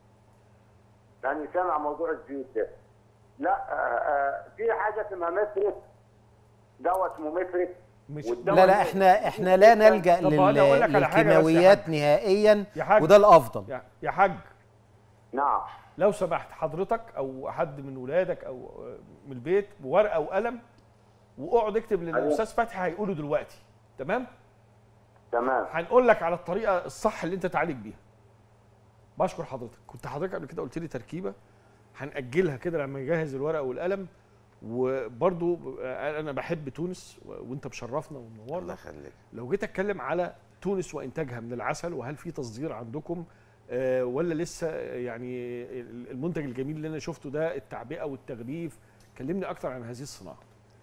يعني سامع موضوع الزيوت ده لا آه، آه، في حاجه اسمها مترك دواء اسمه مترك مش والدواء لا لا ده- احنا احنا لا نلجا طب أنا أقول لك لل- على حاجة بس يا للكيماويات حاج. نهائيا يا حاج وده الافضل يا- يا حاج نعم لو سمحت حضرتك او حد من ولادك او آه، من البيت بورقه وقلم واقعد اكتب اللي أيوة. الاستاذ فتحي هيقوله دلوقتي تمام تمام هنقول لك على الطريقه الصح اللي انت تعالج بيها بشكر حضرتك كنت حضرتك قبل كده قلت لي تركيبه هنأجلها كده لما يجهز الورقه والقلم وبرضو انا بحب تونس و- وانت مشرفنا الله ومنورنا يخليك لو جيت اتكلم على تونس وانتاجها من العسل وهل في تصدير عندكم آه، ولا لسه يعني المنتج الجميل اللي انا شفته ده التعبئه والتغليف كلمني اكتر عن هذه الصناعه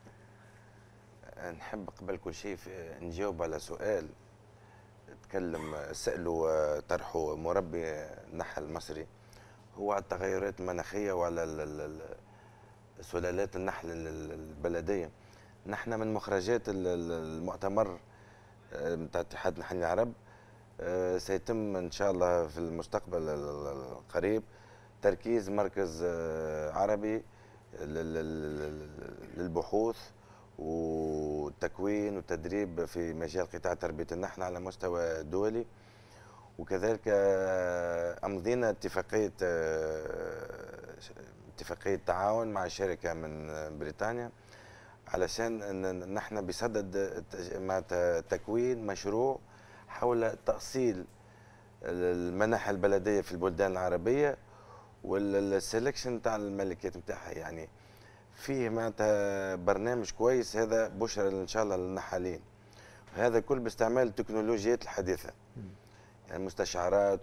نحب قبل كل شيء في- نجاوب على سؤال تكلم سأله طرحه مربي النحل المصري هو على التغيرات المناخية وعلى ال- ال- ال- سلالات النحل ال- ال- البلدية نحن من مخرجات ال- ال- المؤتمر آه، بتاع اتحاد نحل العرب آه، سيتم ان شاء الله في المستقبل ال- ال- القريب تركيز مركز آه، عربي لل- لل- للبحوث والتكوين والتدريب في مجال قطاع تربية النحل على مستوى دولي وكذلك آه، أمضينا اتفاقية آه، اتفاقية تعاون مع شركة من آه، بريطانيا علشان ان نحن بصدد التج- مع ت- تكوين مشروع حول تأصيل المنح البلدية في البلدان العربية والسلكشن تاع الملكيات نتاعها يعني فيه معناتها برنامج كويس هذا بشرى ان شاء الله للنحالين هذا كل باستعمال التكنولوجيات الحديثه يعني مستشعرات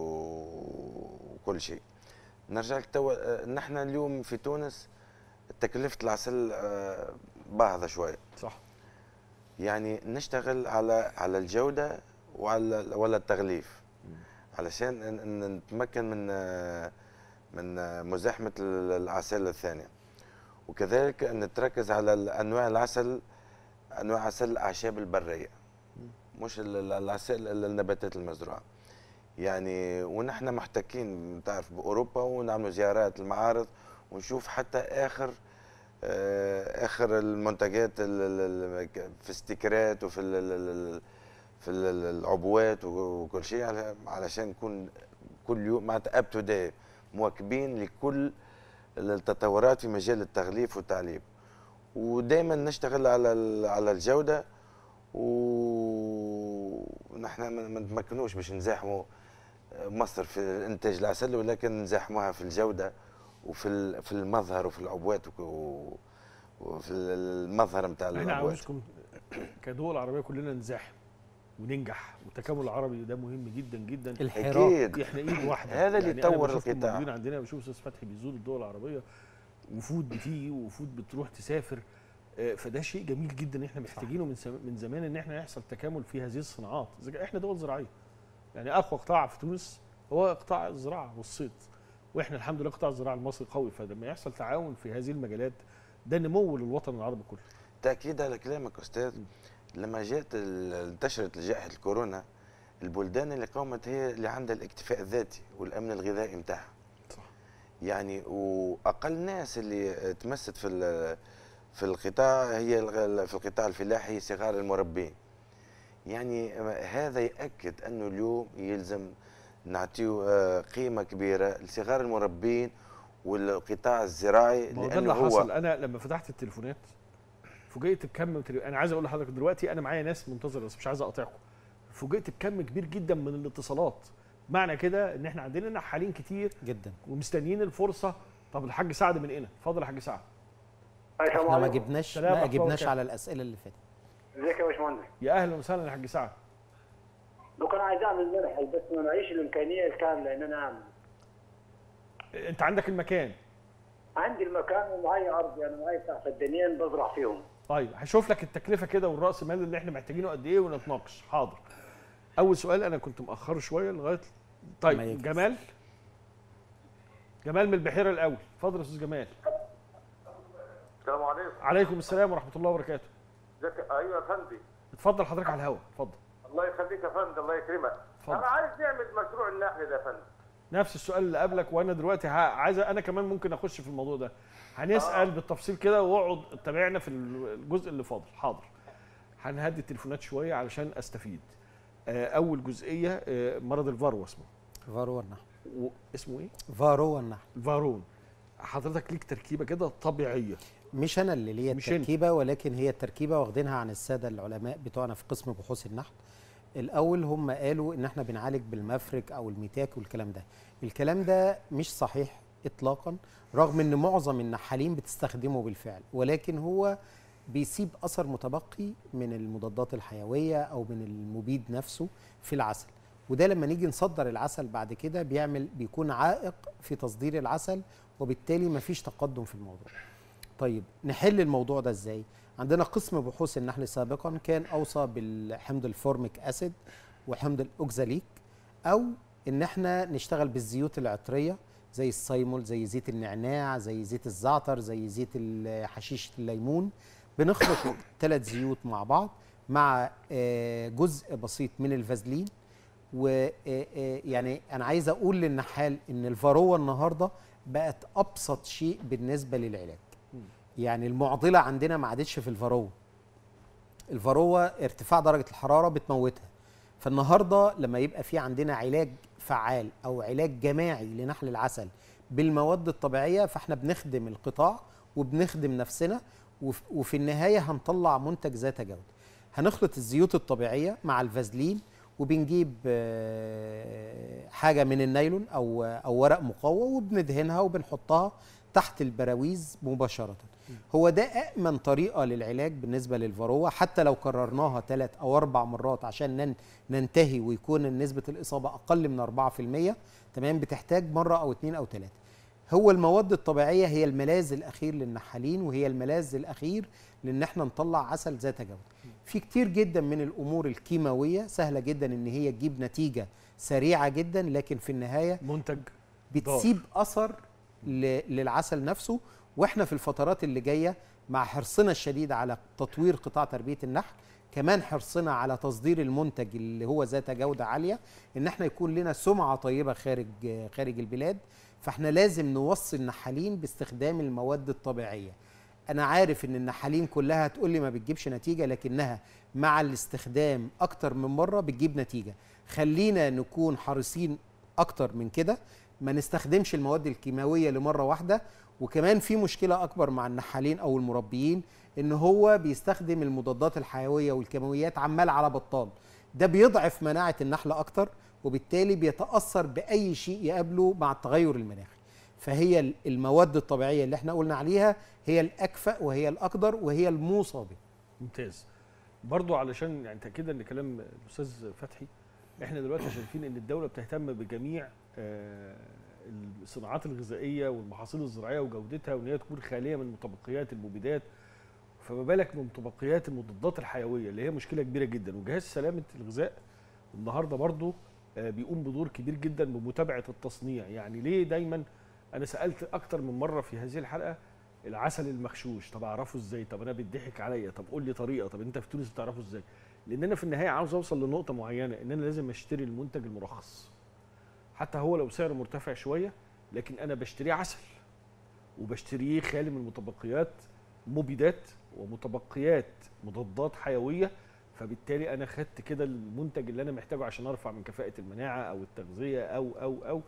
و- وكل شيء نرجع لك توا نحن اليوم في تونس تكلفه العسل آه، باهظه شويه صح يعني نشتغل على على الجوده وعلى ولا التغليف علشان ن- ن- نتمكن من آه، من آه، مزاحمه ال- العسل الثانيه وكذلك نتركز على ال- انواع العسل انواع عسل الاعشاب البريه مش ال- ال- العسل ال- النباتات المزروعه يعني ونحن محتكين تعرف باوروبا ونعملوا زيارات المعارض ونشوف حتى اخر آه، اخر المنتجات ال- ال- ال- في استيكرات وفي ال- ال- ال- في ال- ال- العبوات وكل شيء على- علشان نكون كل يوم معناتها اب تو داي مواكبين لكل التطورات في مجال التغليف والتعليب ودائما نشتغل على ال- على الجوده ونحن ما ما نتمكنوش باش نزاحموا مصر في انتاج العسل ولكن نزاحموها في الجوده وفي ال- في المظهر وفي العبوات وك- و- وفي المظهر نتاع احنا العبوات عاوزكم كدول عربيه كلنا نزاحم وننجح والتكامل العربي ده مهم جدا جدا الحراك اكيد احنا ايد واحده هذا اللي يعني أنا يطور بشوفكم القطاع. موجودين عندنا بشوف استاذ فتحي بيزور الدول العربيه وفود بتيجي وفود بتروح تسافر آه، فده شيء جميل جدا احنا محتاجينه من سم- من زمان ان احنا يحصل تكامل في هذه الصناعات إذا احنا دول زراعيه يعني اقوى قطاع في تونس هو قطاع الزراعه والصيد واحنا الحمد لله قطاع الزراعه المصري قوي فلما يحصل تعاون في هذه المجالات ده نمو للوطن العربي كله تاكيد على كلامك استاذ لما جاءت ال- انتشرت جائحه الكورونا البلدان اللي قامت هي اللي عندها الاكتفاء الذاتي والامن الغذائي نتاعها صح. يعني واقل ناس اللي تمست في ال- في القطاع هي الغ- في القطاع الفلاحي صغار المربين يعني هذا ياكد انه اليوم يلزم نعطيه آه، قيمه كبيره لصغار المربين والقطاع الزراعي ما هو ده لانه اللي هو حصل انا لما فتحت التليفونات فوجئت بكم تلي... انا عايز اقول لحضرتك دلوقتي انا معايا ناس منتظره بس مش عايز اقاطعكم فوجئت بكم كبير جدا من الاتصالات معنى كده ان احنا عندنا نحالين كتير جدا ومستنيين الفرصه طب الحاج سعد من هنا اتفضل يا حاج سعد السلام احنا ما عليكم جبناش سلام ما ورحمة الله اجبناش وبركاته. على الاسئله اللي فاتت ازيك يا باشمهندس يا اهلا وسهلا يا حاج سعد لو كان عايز اعمل منحل بس ما معيش الامكانيه الكامله ان انا اعمل انت عندك المكان عندي المكان ومعايا ارض يعني معايا بتاع فدانين بزرع فيهم طيب هشوف لك التكلفه كده والراس مال اللي احنا محتاجينه قد ايه ونتناقش حاضر اول سؤال انا كنت مأخره شويه لغايه ما طيب يجلس. جمال جمال من البحيره الاول اتفضل يا استاذ جمال السلام عليكم عليكم السلام ورحمه الله وبركاته ازيك ايوه يا فندم اتفضل حضرتك على الهواء اتفضل الله يخليك يا فندم الله يكرمك اتفضل. انا عايز نعمل مشروع النحل ده يا فندم نفس السؤال اللي قبلك وانا دلوقتي ه- عايز انا كمان ممكن اخش في الموضوع ده هنسال آه. بالتفصيل كده واقعد تابعنا في الجزء اللي فاضل حاضر هنهدي التليفونات شويه علشان استفيد آه، اول جزئيه آه، مرض الفارو اسمه فارو النحل و- اسمه ايه فارو النحل فارون حضرتك ليك تركيبه كده طبيعيه مش انا اللي ليا مش انت. التركيبه ولكن هي التركيبه واخدينها عن الساده العلماء بتوعنا في قسم بحوث النحل الاول هم قالوا ان احنا بنعالج بالمفرك او الميتاك والكلام ده الكلام ده مش صحيح اطلاقا رغم ان معظم النحالين بتستخدمه بالفعل ولكن هو بيسيب اثر متبقي من المضادات الحيويه او من المبيد نفسه في العسل وده لما نيجي نصدر العسل بعد كده بيعمل بيكون عائق في تصدير العسل وبالتالي مفيش تقدم في الموضوع طيب نحل الموضوع ده ازاي عندنا قسم بحوث النحل سابقا كان اوصى بالحمض الفورميك اسيد وحمض الاوكزاليك او ان احنا نشتغل بالزيوت العطريه زي الصيمول زي زيت النعناع زي زيت الزعتر زي زيت ال- حشيشه الليمون بنخلط ثلاث زيوت مع بعض مع آه، جزء بسيط من الفازلين ويعني انا عايز اقول للنحال ان الفاروه النهارده بقت ابسط شيء بالنسبه للعلاج يعني المعضله عندنا ما عادتش في الفاروه الفاروه ارتفاع درجه الحراره بتموتها فالنهارده لما يبقى في عندنا علاج فعال او علاج جماعي لنحل العسل بالمواد الطبيعيه فاحنا بنخدم القطاع وبنخدم نفسنا وف- وفي النهايه هنطلع منتج ذات جوده هنخلط الزيوت الطبيعيه مع الفازلين وبنجيب آه، حاجه من النايلون او او ورق مقوى وبندهنها وبنحطها تحت البراويز مباشره هو ده أأمن طريقة للعلاج بالنسبة للفاروة حتى لو كررناها ثلاث أو أربع مرات عشان نن ننتهي ويكون نسبة الإصابة أقل من 4% تمام بتحتاج مرة أو اتنين أو ثلاثة هو المواد الطبيعية هي الملاذ الأخير للنحالين وهي الملاذ الأخير لأن احنا نطلع عسل ذات جودة في كتير جدا من الأمور الكيماوية سهلة جدا إن هي تجيب نتيجة سريعة جدا لكن في النهاية منتج بتسيب اثر ل- للعسل نفسه واحنا في الفترات اللي جايه مع حرصنا الشديد على تطوير قطاع تربيه النحل كمان حرصنا على تصدير المنتج اللي هو ذات جوده عاليه ان احنا يكون لنا سمعه طيبه خارج خارج البلاد فاحنا لازم نوصي النحالين باستخدام المواد الطبيعيه انا عارف ان النحالين كلها هتقول لي ما بتجيبش نتيجه لكنها مع الاستخدام اكتر من مره بتجيب نتيجه خلينا نكون حريصين اكتر من كده ما نستخدمش المواد الكيماويه لمره واحده وكمان في مشكله اكبر مع النحالين او المربيين ان هو بيستخدم المضادات الحيويه والكيماويات عمال على بطال ده بيضعف مناعه النحل اكتر وبالتالي بيتاثر باي شيء يقابله مع التغير المناخي فهي ال- المواد الطبيعيه اللي احنا قلنا عليها هي الاكفأ وهي الاقدر وهي الموصى به ممتاز برضو علشان يعني تاكيدا لكلام الاستاذ فتحي احنا دلوقتي شايفين ان الدوله بتهتم بجميع آه، الصناعات الغذائيه والمحاصيل الزراعيه وجودتها وان هي تكون خاليه من متبقيات المبيدات فما بالك من متبقيات المضادات الحيويه اللي هي مشكله كبيره جدا وجهاز سلامه الغذاء النهارده برضو آه، بيقوم بدور كبير جدا بمتابعه التصنيع يعني ليه دايما انا سالت اكتر من مره في هذه الحلقه العسل المغشوش طب اعرفه ازاي طب انا بيضحك عليا طب قول لي طريقه طب انت في تونس بتعرفه ازاي لان انا في النهايه عاوز اوصل لنقطه معينه ان انا لازم اشتري المنتج المرخص حتى هو لو سعره مرتفع شويه لكن انا بشتريه عسل وبشتريه خالي من متبقيات مبيدات ومتبقيات مضادات حيويه فبالتالي انا خدت كده المنتج اللي انا محتاجه عشان ارفع من كفاءه المناعه او التغذيه او او او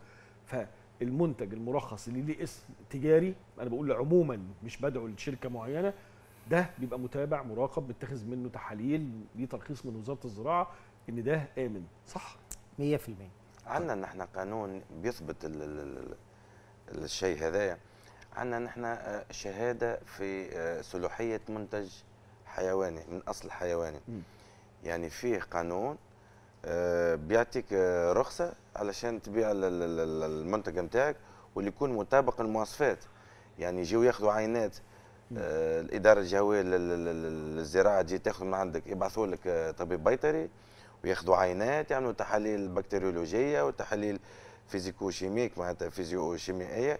فالمنتج المرخص اللي ليه اسم تجاري انا بقول عموما مش بدعو لشركه معينه ده بيبقى متابع مراقب بيتخذ منه تحاليل ليه ترخيص من وزاره الزراعه ان ده امن صح 100% عندنا نحن قانون بيثبت ال- ال- ال- الشيء هذايا عندنا نحن آه، شهاده في آه، صلاحيه منتج حيواني من اصل حيواني مم. يعني فيه قانون آه، بيعطيك آه، رخصه علشان تبيع ال- ال- ال- المنتج نتاعك واللي يكون مطابق للمواصفات يعني يجيو ياخذوا عينات آه، الاداره الجهويه لل- لل- لل- للزراعه تجي تاخذ من عندك يبعثوا لك آه، طبيب بيطري وياخذوا عينات يعملوا تحاليل بكتيريولوجيه وتحاليل فيزيكو شيميك معناتها فيزيو شيميائيه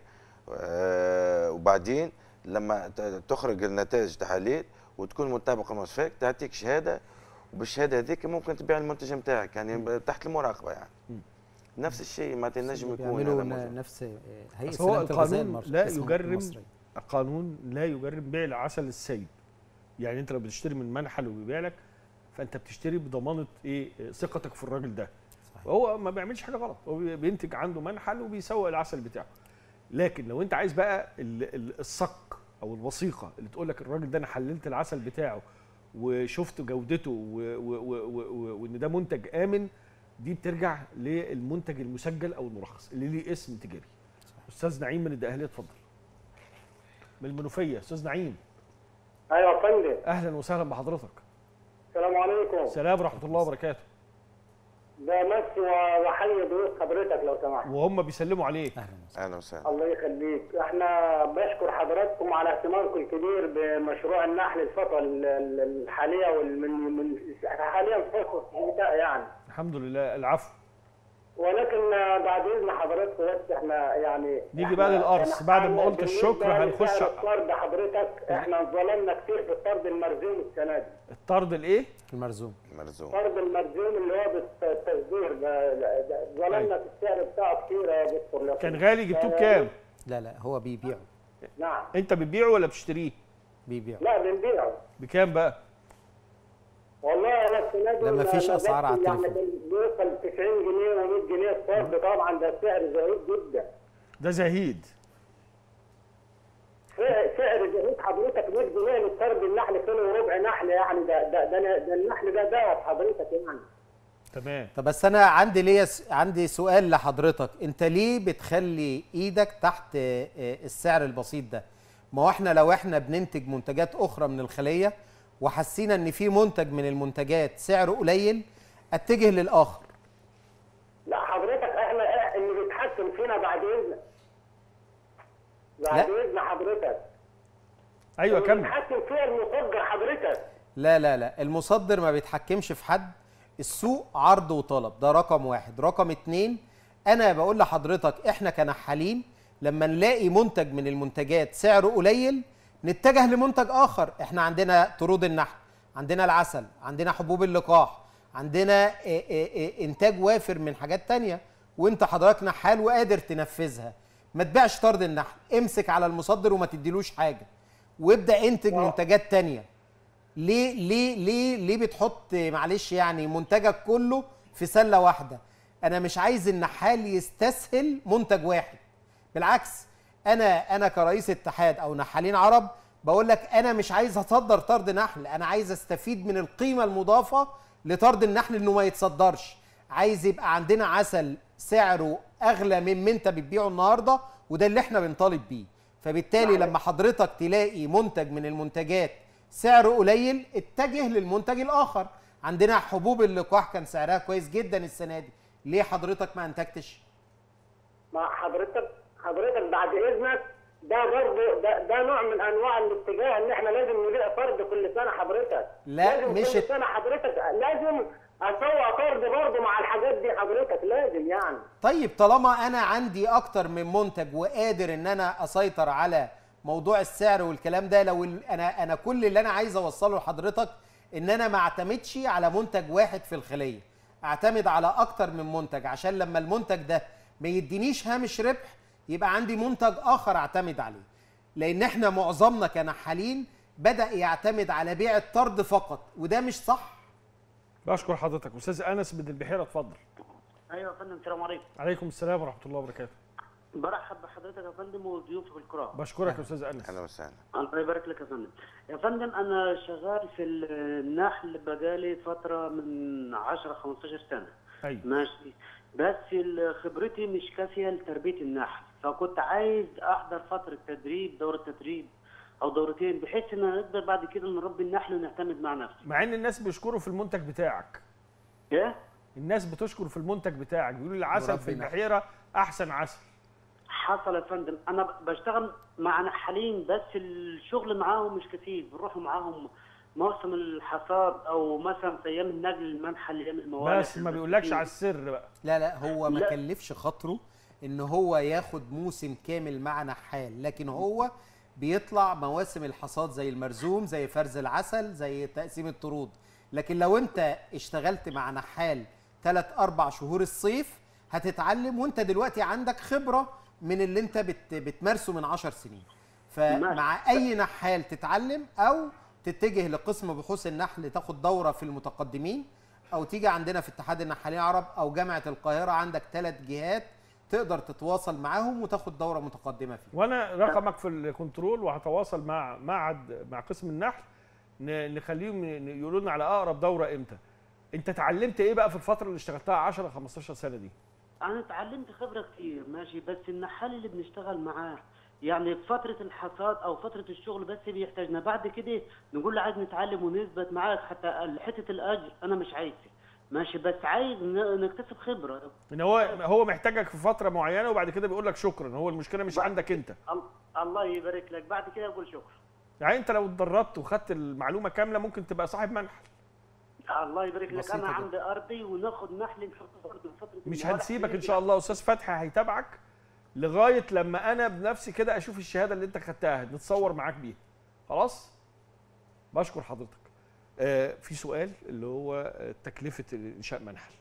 آه، وبعدين لما ت- تخرج النتائج تحاليل وتكون مطابقه للمواصفات تعطيك شهاده وبالشهاده هذيك ممكن تبيع المنتج نتاعك يعني تحت المراقبه يعني مم. نفس الشيء ما تنجم يكون بيعملوا هذا ن- موجود. نفس آه، هيئه بس هو سلامه الغذاء القانون المصر- لا اسمها يجرم المصرية. القانون لا يجرم بيع العسل السيد يعني انت لو بتشتري من منحل وبيبيع لك فانت بتشتري بضمانه ايه ثقتك في الراجل ده صحيح. هو ما بيعملش حاجه غلط هو بي- بينتج عنده منحل وبيسوق العسل بتاعه لكن لو انت عايز بقى ال- ال- الصك او الوثيقه اللي تقول لك الراجل ده انا حللت العسل بتاعه وشفت جودته و- و- و- و- و- وان ده منتج امن دي بترجع للمنتج المسجل او المرخص اللي ليه اسم تجاري استاذ نعيم من الدقهليه اتفضل من المنوفيه استاذ نعيم ايوه يا فندم اهلا وسهلا بحضرتك السلام عليكم سلام ورحمه الله وبركاته ده مس وحي ضيوف حضرتك لو سمحت وهم بيسلموا عليك اهلا وسهلا الله يخليك احنا بشكر حضراتكم على اهتمامكم الكبير بمشروع النحل الفتره ال- ال- الحاليه والمن من حاليا فوق الشتاء يعني الحمد لله العفو ولكن بعد اذن حضرتك بس احنا يعني نيجي بقى إحنا للقرص. كان بعد ما حالنا قلت الشكر بالنسبة هنخش- لسعر الطرد حضرتك احنا ظلمنا كتير في الطرد المرزوم السنه دي الطرد الايه المرزوم مرزوق الطرد المرزوم اللي هو بالتصدير ده ده- ظلمنا في السعر بتاعه كتير يا دكتور لكن- كان غالي جبتوه بكام لا لا هو بيبيعه نعم انت بتبيعه ولا بتشتريه بيبيعه لا بنبيعه بكام بقى والله انا السنه دي لما فيش ما أسعار على بس يعني التليفون. كان بيوصل 90 جنيه و100 جنيه الطرد طبعا ده سعر زهيد جدا ده زهيد سعر سعر زهيد حضرتك 100 جنيه للطرد النحل كيلو وربع نحل يعني ده ده ده, ده النحل ده دواء حضرتك يعني تمام طب بس انا عندي ليا س- عندي سؤال لحضرتك انت ليه بتخلي ايدك تحت آه، آه، السعر البسيط ده ما هو احنا لو احنا بننتج منتجات اخرى من الخليه وحسينا ان في منتج من المنتجات سعره قليل اتجه للاخر لا حضرتك احنا إيه اللي بيتحكم فينا بعد اذنك بعد اذن حضرتك ايوه اللي كمل بيتحكم فيها المصدر حضرتك لا لا لا المصدر ما بيتحكمش في حد السوق عرض وطلب ده رقم واحد رقم اتنين انا بقول لحضرتك احنا كنحالين لما نلاقي منتج من المنتجات سعره قليل نتجه لمنتج اخر احنا عندنا طرود النحل عندنا العسل عندنا حبوب اللقاح عندنا إيه إيه إيه انتاج وافر من حاجات تانية وانت حضرتك نحال وقادر تنفذها ما تبيعش طرد النحل امسك على المصدر وما تديلوش حاجه وابدا انتج منتجات تانية ليه ليه ليه ليه بتحط معلش يعني منتجك كله في سله واحده انا مش عايز النحال يستسهل منتج واحد بالعكس انا انا كرئيس اتحاد او نحالين عرب بقول لك انا مش عايز اصدر طرد نحل انا عايز استفيد من القيمه المضافه لطرد النحل انه ما يتصدرش عايز يبقى عندنا عسل سعره اغلى من ما انت بتبيعه النهارده وده اللي احنا بنطالب بيه فبالتالي لما حضرتك تلاقي منتج من المنتجات سعره قليل اتجه للمنتج الاخر عندنا حبوب اللقاح كان سعرها كويس جدا السنه دي ليه حضرتك ما انتجتش مع حضرتك حضرتك بعد اذنك ده برضه ده, ده نوع من انواع الاتجاه ان احنا لازم نبيع فرد كل سنه حضرتك لا، لازم مش كل الت- سنه حضرتك لازم اسوق فرد برضه مع الحاجات دي حضرتك لازم يعني طيب طالما انا عندي اكتر من منتج وقادر ان انا اسيطر على موضوع السعر والكلام ده لو ال- انا انا كل اللي انا عايز اوصله لحضرتك ان انا ما اعتمدش على منتج واحد في الخليه اعتمد على اكتر من منتج عشان لما المنتج ده ما يدينيش هامش ربح يبقى عندي منتج اخر اعتمد عليه لان احنا معظمنا كنحالين بدا يعتمد على بيع الطرد فقط وده مش صح بشكر حضرتك استاذ انس من البحيره اتفضل ايوه يا فندم السلام عليكم عليكم السلام ورحمه الله وبركاته برحب بحضرتك يا فندم وضيوفك الكرام بشكرك يا استاذ انس اهلا وسهلا الله يبارك لك يا فندم يا فندم انا شغال في النحل بقالي فتره من 10 15 سنه ايوه ماشي بس ال- خبرتي مش كافيه لتربيه النحل فكنت عايز احضر فتره تدريب دوره تدريب او دورتين بحيث ان نقدر بعد كده نربي النحل ونعتمد مع نفسي مع ان الناس بيشكروا في المنتج بتاعك ايه الناس بتشكر في المنتج بتاعك بيقولوا لي العسل في مربي نحل. البحيره احسن عسل حصل يا فندم انا بشتغل مع نحالين بس الشغل معاهم مش كتير بنروح معاهم موسم الحصاد او مثلا في ايام النقل المنحل ايام الموالح بس ما بيقولكش على السر بقى لا لا هو ما لا. كلفش خاطره ان هو ياخد موسم كامل مع نحال لكن هو بيطلع مواسم الحصاد زي المرزوم زي فرز العسل زي تقسيم الطرود لكن لو انت اشتغلت مع نحال 3 4 شهور الصيف هتتعلم وانت دلوقتي عندك خبرة من اللي انت بت بتمارسه من 10 سنين فمع اي نحال تتعلم او تتجه لقسم بحوث النحل تاخد دورة في المتقدمين او تيجي عندنا في اتحاد النحالين العرب او جامعه القاهره عندك ثلاث جهات تقدر تتواصل معاهم وتاخد دوره متقدمه فيه وانا رقمك في الكنترول وهتواصل مع معهد مع قسم النحل ن- نخليهم ي- يقولوا لنا على اقرب دوره امتى انت اتعلمت ايه بقى في الفتره اللي اشتغلتها 10 15 سنه دي انا اتعلمت خبره كتير ماشي بس النحال اللي بنشتغل معاه يعني في فتره الحصاد او فتره الشغل بس بيحتاجنا بعد كده نقول له عايز نتعلم ونثبت معاك حتى حته الاجر انا مش عايزه ماشي بس عايز ن- نكتسب خبره ان هو هو محتاجك في فتره معينه وبعد كده بيقول لك شكرا هو المشكله مش عندك انت ال- الله يبارك لك بعد كده اقول شكرا يعني انت لو اتدربت وخدت المعلومه كامله ممكن تبقى صاحب منحل الله يبارك لك بسيطة انا جدا. عندي ارضي وناخد نحل نحطه برضه فتره مش الموالح هنسيبك دي. ان شاء الله استاذ فتحي هيتابعك لغايه لما انا بنفسي كده اشوف الشهاده اللي انت خدتها نتصور معاك بيها خلاص بشكر حضرتك آه في سؤال اللي هو آه، تكلفه انشاء منحل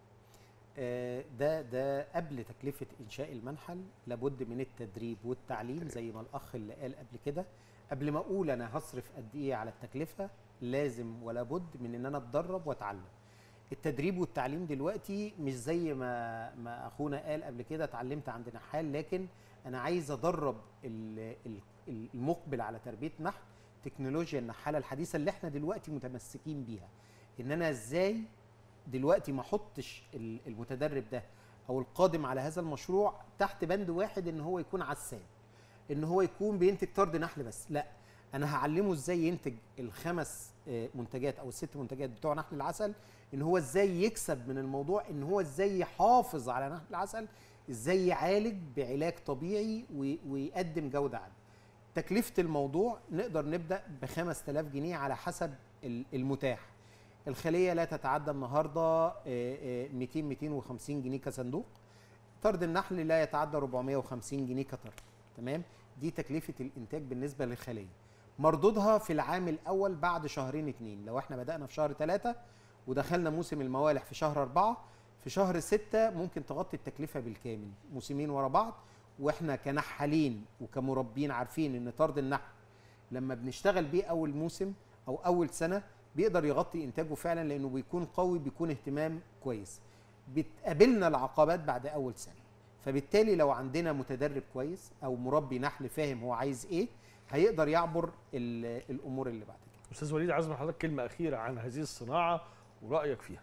آه، ده ده قبل تكلفه انشاء المنحل لابد من التدريب والتعليم زي ما الاخ اللي قال قبل كده قبل ما اقول انا هصرف قد ايه على التكلفه لازم ولا بد من ان انا اتدرب واتعلم التدريب والتعليم دلوقتي مش زي ما ما اخونا قال قبل كده اتعلمت عند نحال لكن انا عايز ادرب ال- ال- المقبل على تربيه نحل تكنولوجيا النحاله الحديثه اللي احنا دلوقتي متمسكين بيها ان انا ازاي دلوقتي ما احطش ال- المتدرب ده او القادم على هذا المشروع تحت بند واحد ان هو يكون عسام ان هو يكون بينتج طرد نحل بس لا انا هعلمه ازاي ينتج الخمس آه، منتجات او الست منتجات بتوع نحل العسل ان هو ازاي يكسب من الموضوع ان هو ازاي يحافظ على نحل العسل ازاي يعالج بعلاج طبيعي وي- ويقدم جوده عاليه تكلفه الموضوع نقدر نبدا ب 5000 جنيه على حسب ال- المتاح الخليه لا تتعدى النهارده آه، آه، 200 250 جنيه كصندوق طرد النحل لا يتعدى 450 جنيه كطرد تمام دي تكلفه الانتاج بالنسبه للخليه مردودها في العام الاول بعد شهرين اتنين لو احنا بدانا في شهر ثلاثة ودخلنا موسم الموالح في شهر أربعة في شهر ستة ممكن تغطي التكلفة بالكامل موسمين ورا بعض واحنا كنحالين وكمربين عارفين ان طرد النحل لما بنشتغل بيه اول موسم او اول سنه بيقدر يغطي انتاجه فعلا لانه بيكون قوي بيكون اهتمام كويس بتقابلنا العقبات بعد اول سنه فبالتالي لو عندنا متدرب كويس او مربي نحل فاهم هو عايز ايه هيقدر يعبر ال- الامور اللي بعد كده استاذ وليد عايز من حضرتك كلمه اخيره عن هذه الصناعه ورايك فيها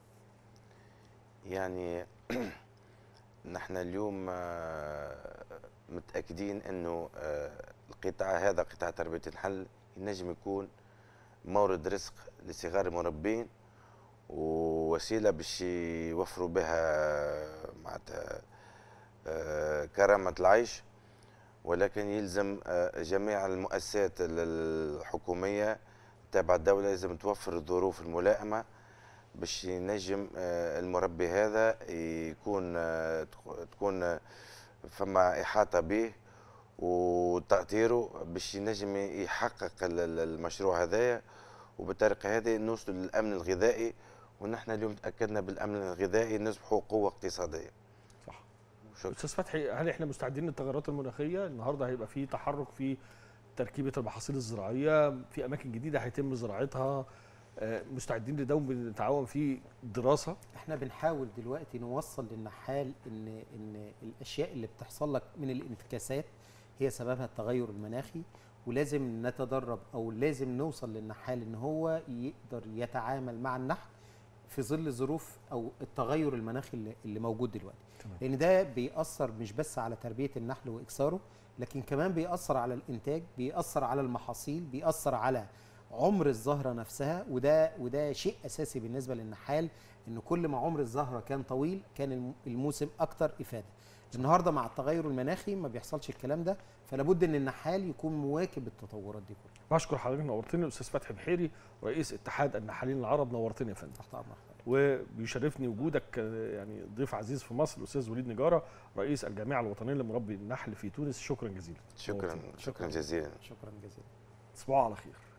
يعني نحن اليوم آه، متأكدين أنه آه، القطاع هذا قطاع تربية النحل ينجم يكون مورد رزق لصغار المربين ووسيلة باش يوفروا بها معناتها آه، كرامة العيش ولكن يلزم آه، جميع المؤسسات ال- الحكومية تابعة الدولة لازم توفر الظروف الملائمة باش ينجم آه، المربي هذا يكون آه، تك- تكون آه، فما إحاطة به وتأطيره باش ينجم يحقق ال- ال- المشروع هذايا وبالطريقة هذه نوصل للأمن الغذائي ونحن اليوم تأكدنا بالأمن الغذائي نصبحوا قوة اقتصادية صح شكرا استاذ فتحي هل احنا مستعدين للتغيرات المناخيه النهارده هيبقى في تحرك في تركيبه المحاصيل الزراعيه في اماكن جديده هيتم زراعتها آه، مستعدين لده وبنتعاون في دراسه احنا بنحاول دلوقتي نوصل للنحال ان ان الاشياء اللي بتحصل لك من الانتكاسات هي سببها التغير المناخي ولازم نتدرب او لازم نوصل للنحال ان هو يقدر يتعامل مع النحل في ظل ظروف او التغير المناخي اللي, اللي موجود دلوقتي تمام. لان ده بيأثر مش بس على تربيه النحل واكثاره لكن كمان بيأثر على الانتاج بيأثر على المحاصيل بيأثر على عمر الزهره نفسها وده وده شيء اساسي بالنسبه للنحال ان كل ما عمر الزهره كان طويل كان الم- الموسم اكتر افاده النهارده مع التغير المناخي ما بيحصلش الكلام ده فلا بد ان النحال يكون مواكب التطورات دي كلها بشكر حضرتك نورتني الاستاذ فتحي بحيري رئيس اتحاد النحالين العرب نورتني يا فندم تحت امرك وبيشرفني وجودك آه، يعني ضيف عزيز في مصر الاستاذ وليد نجاره رئيس الجامعه الوطنيه لمربي النحل في تونس شكرا جزيلا شكرا نورتني. شكرا جزيلا شكرا جزيلا تصبحوا على خير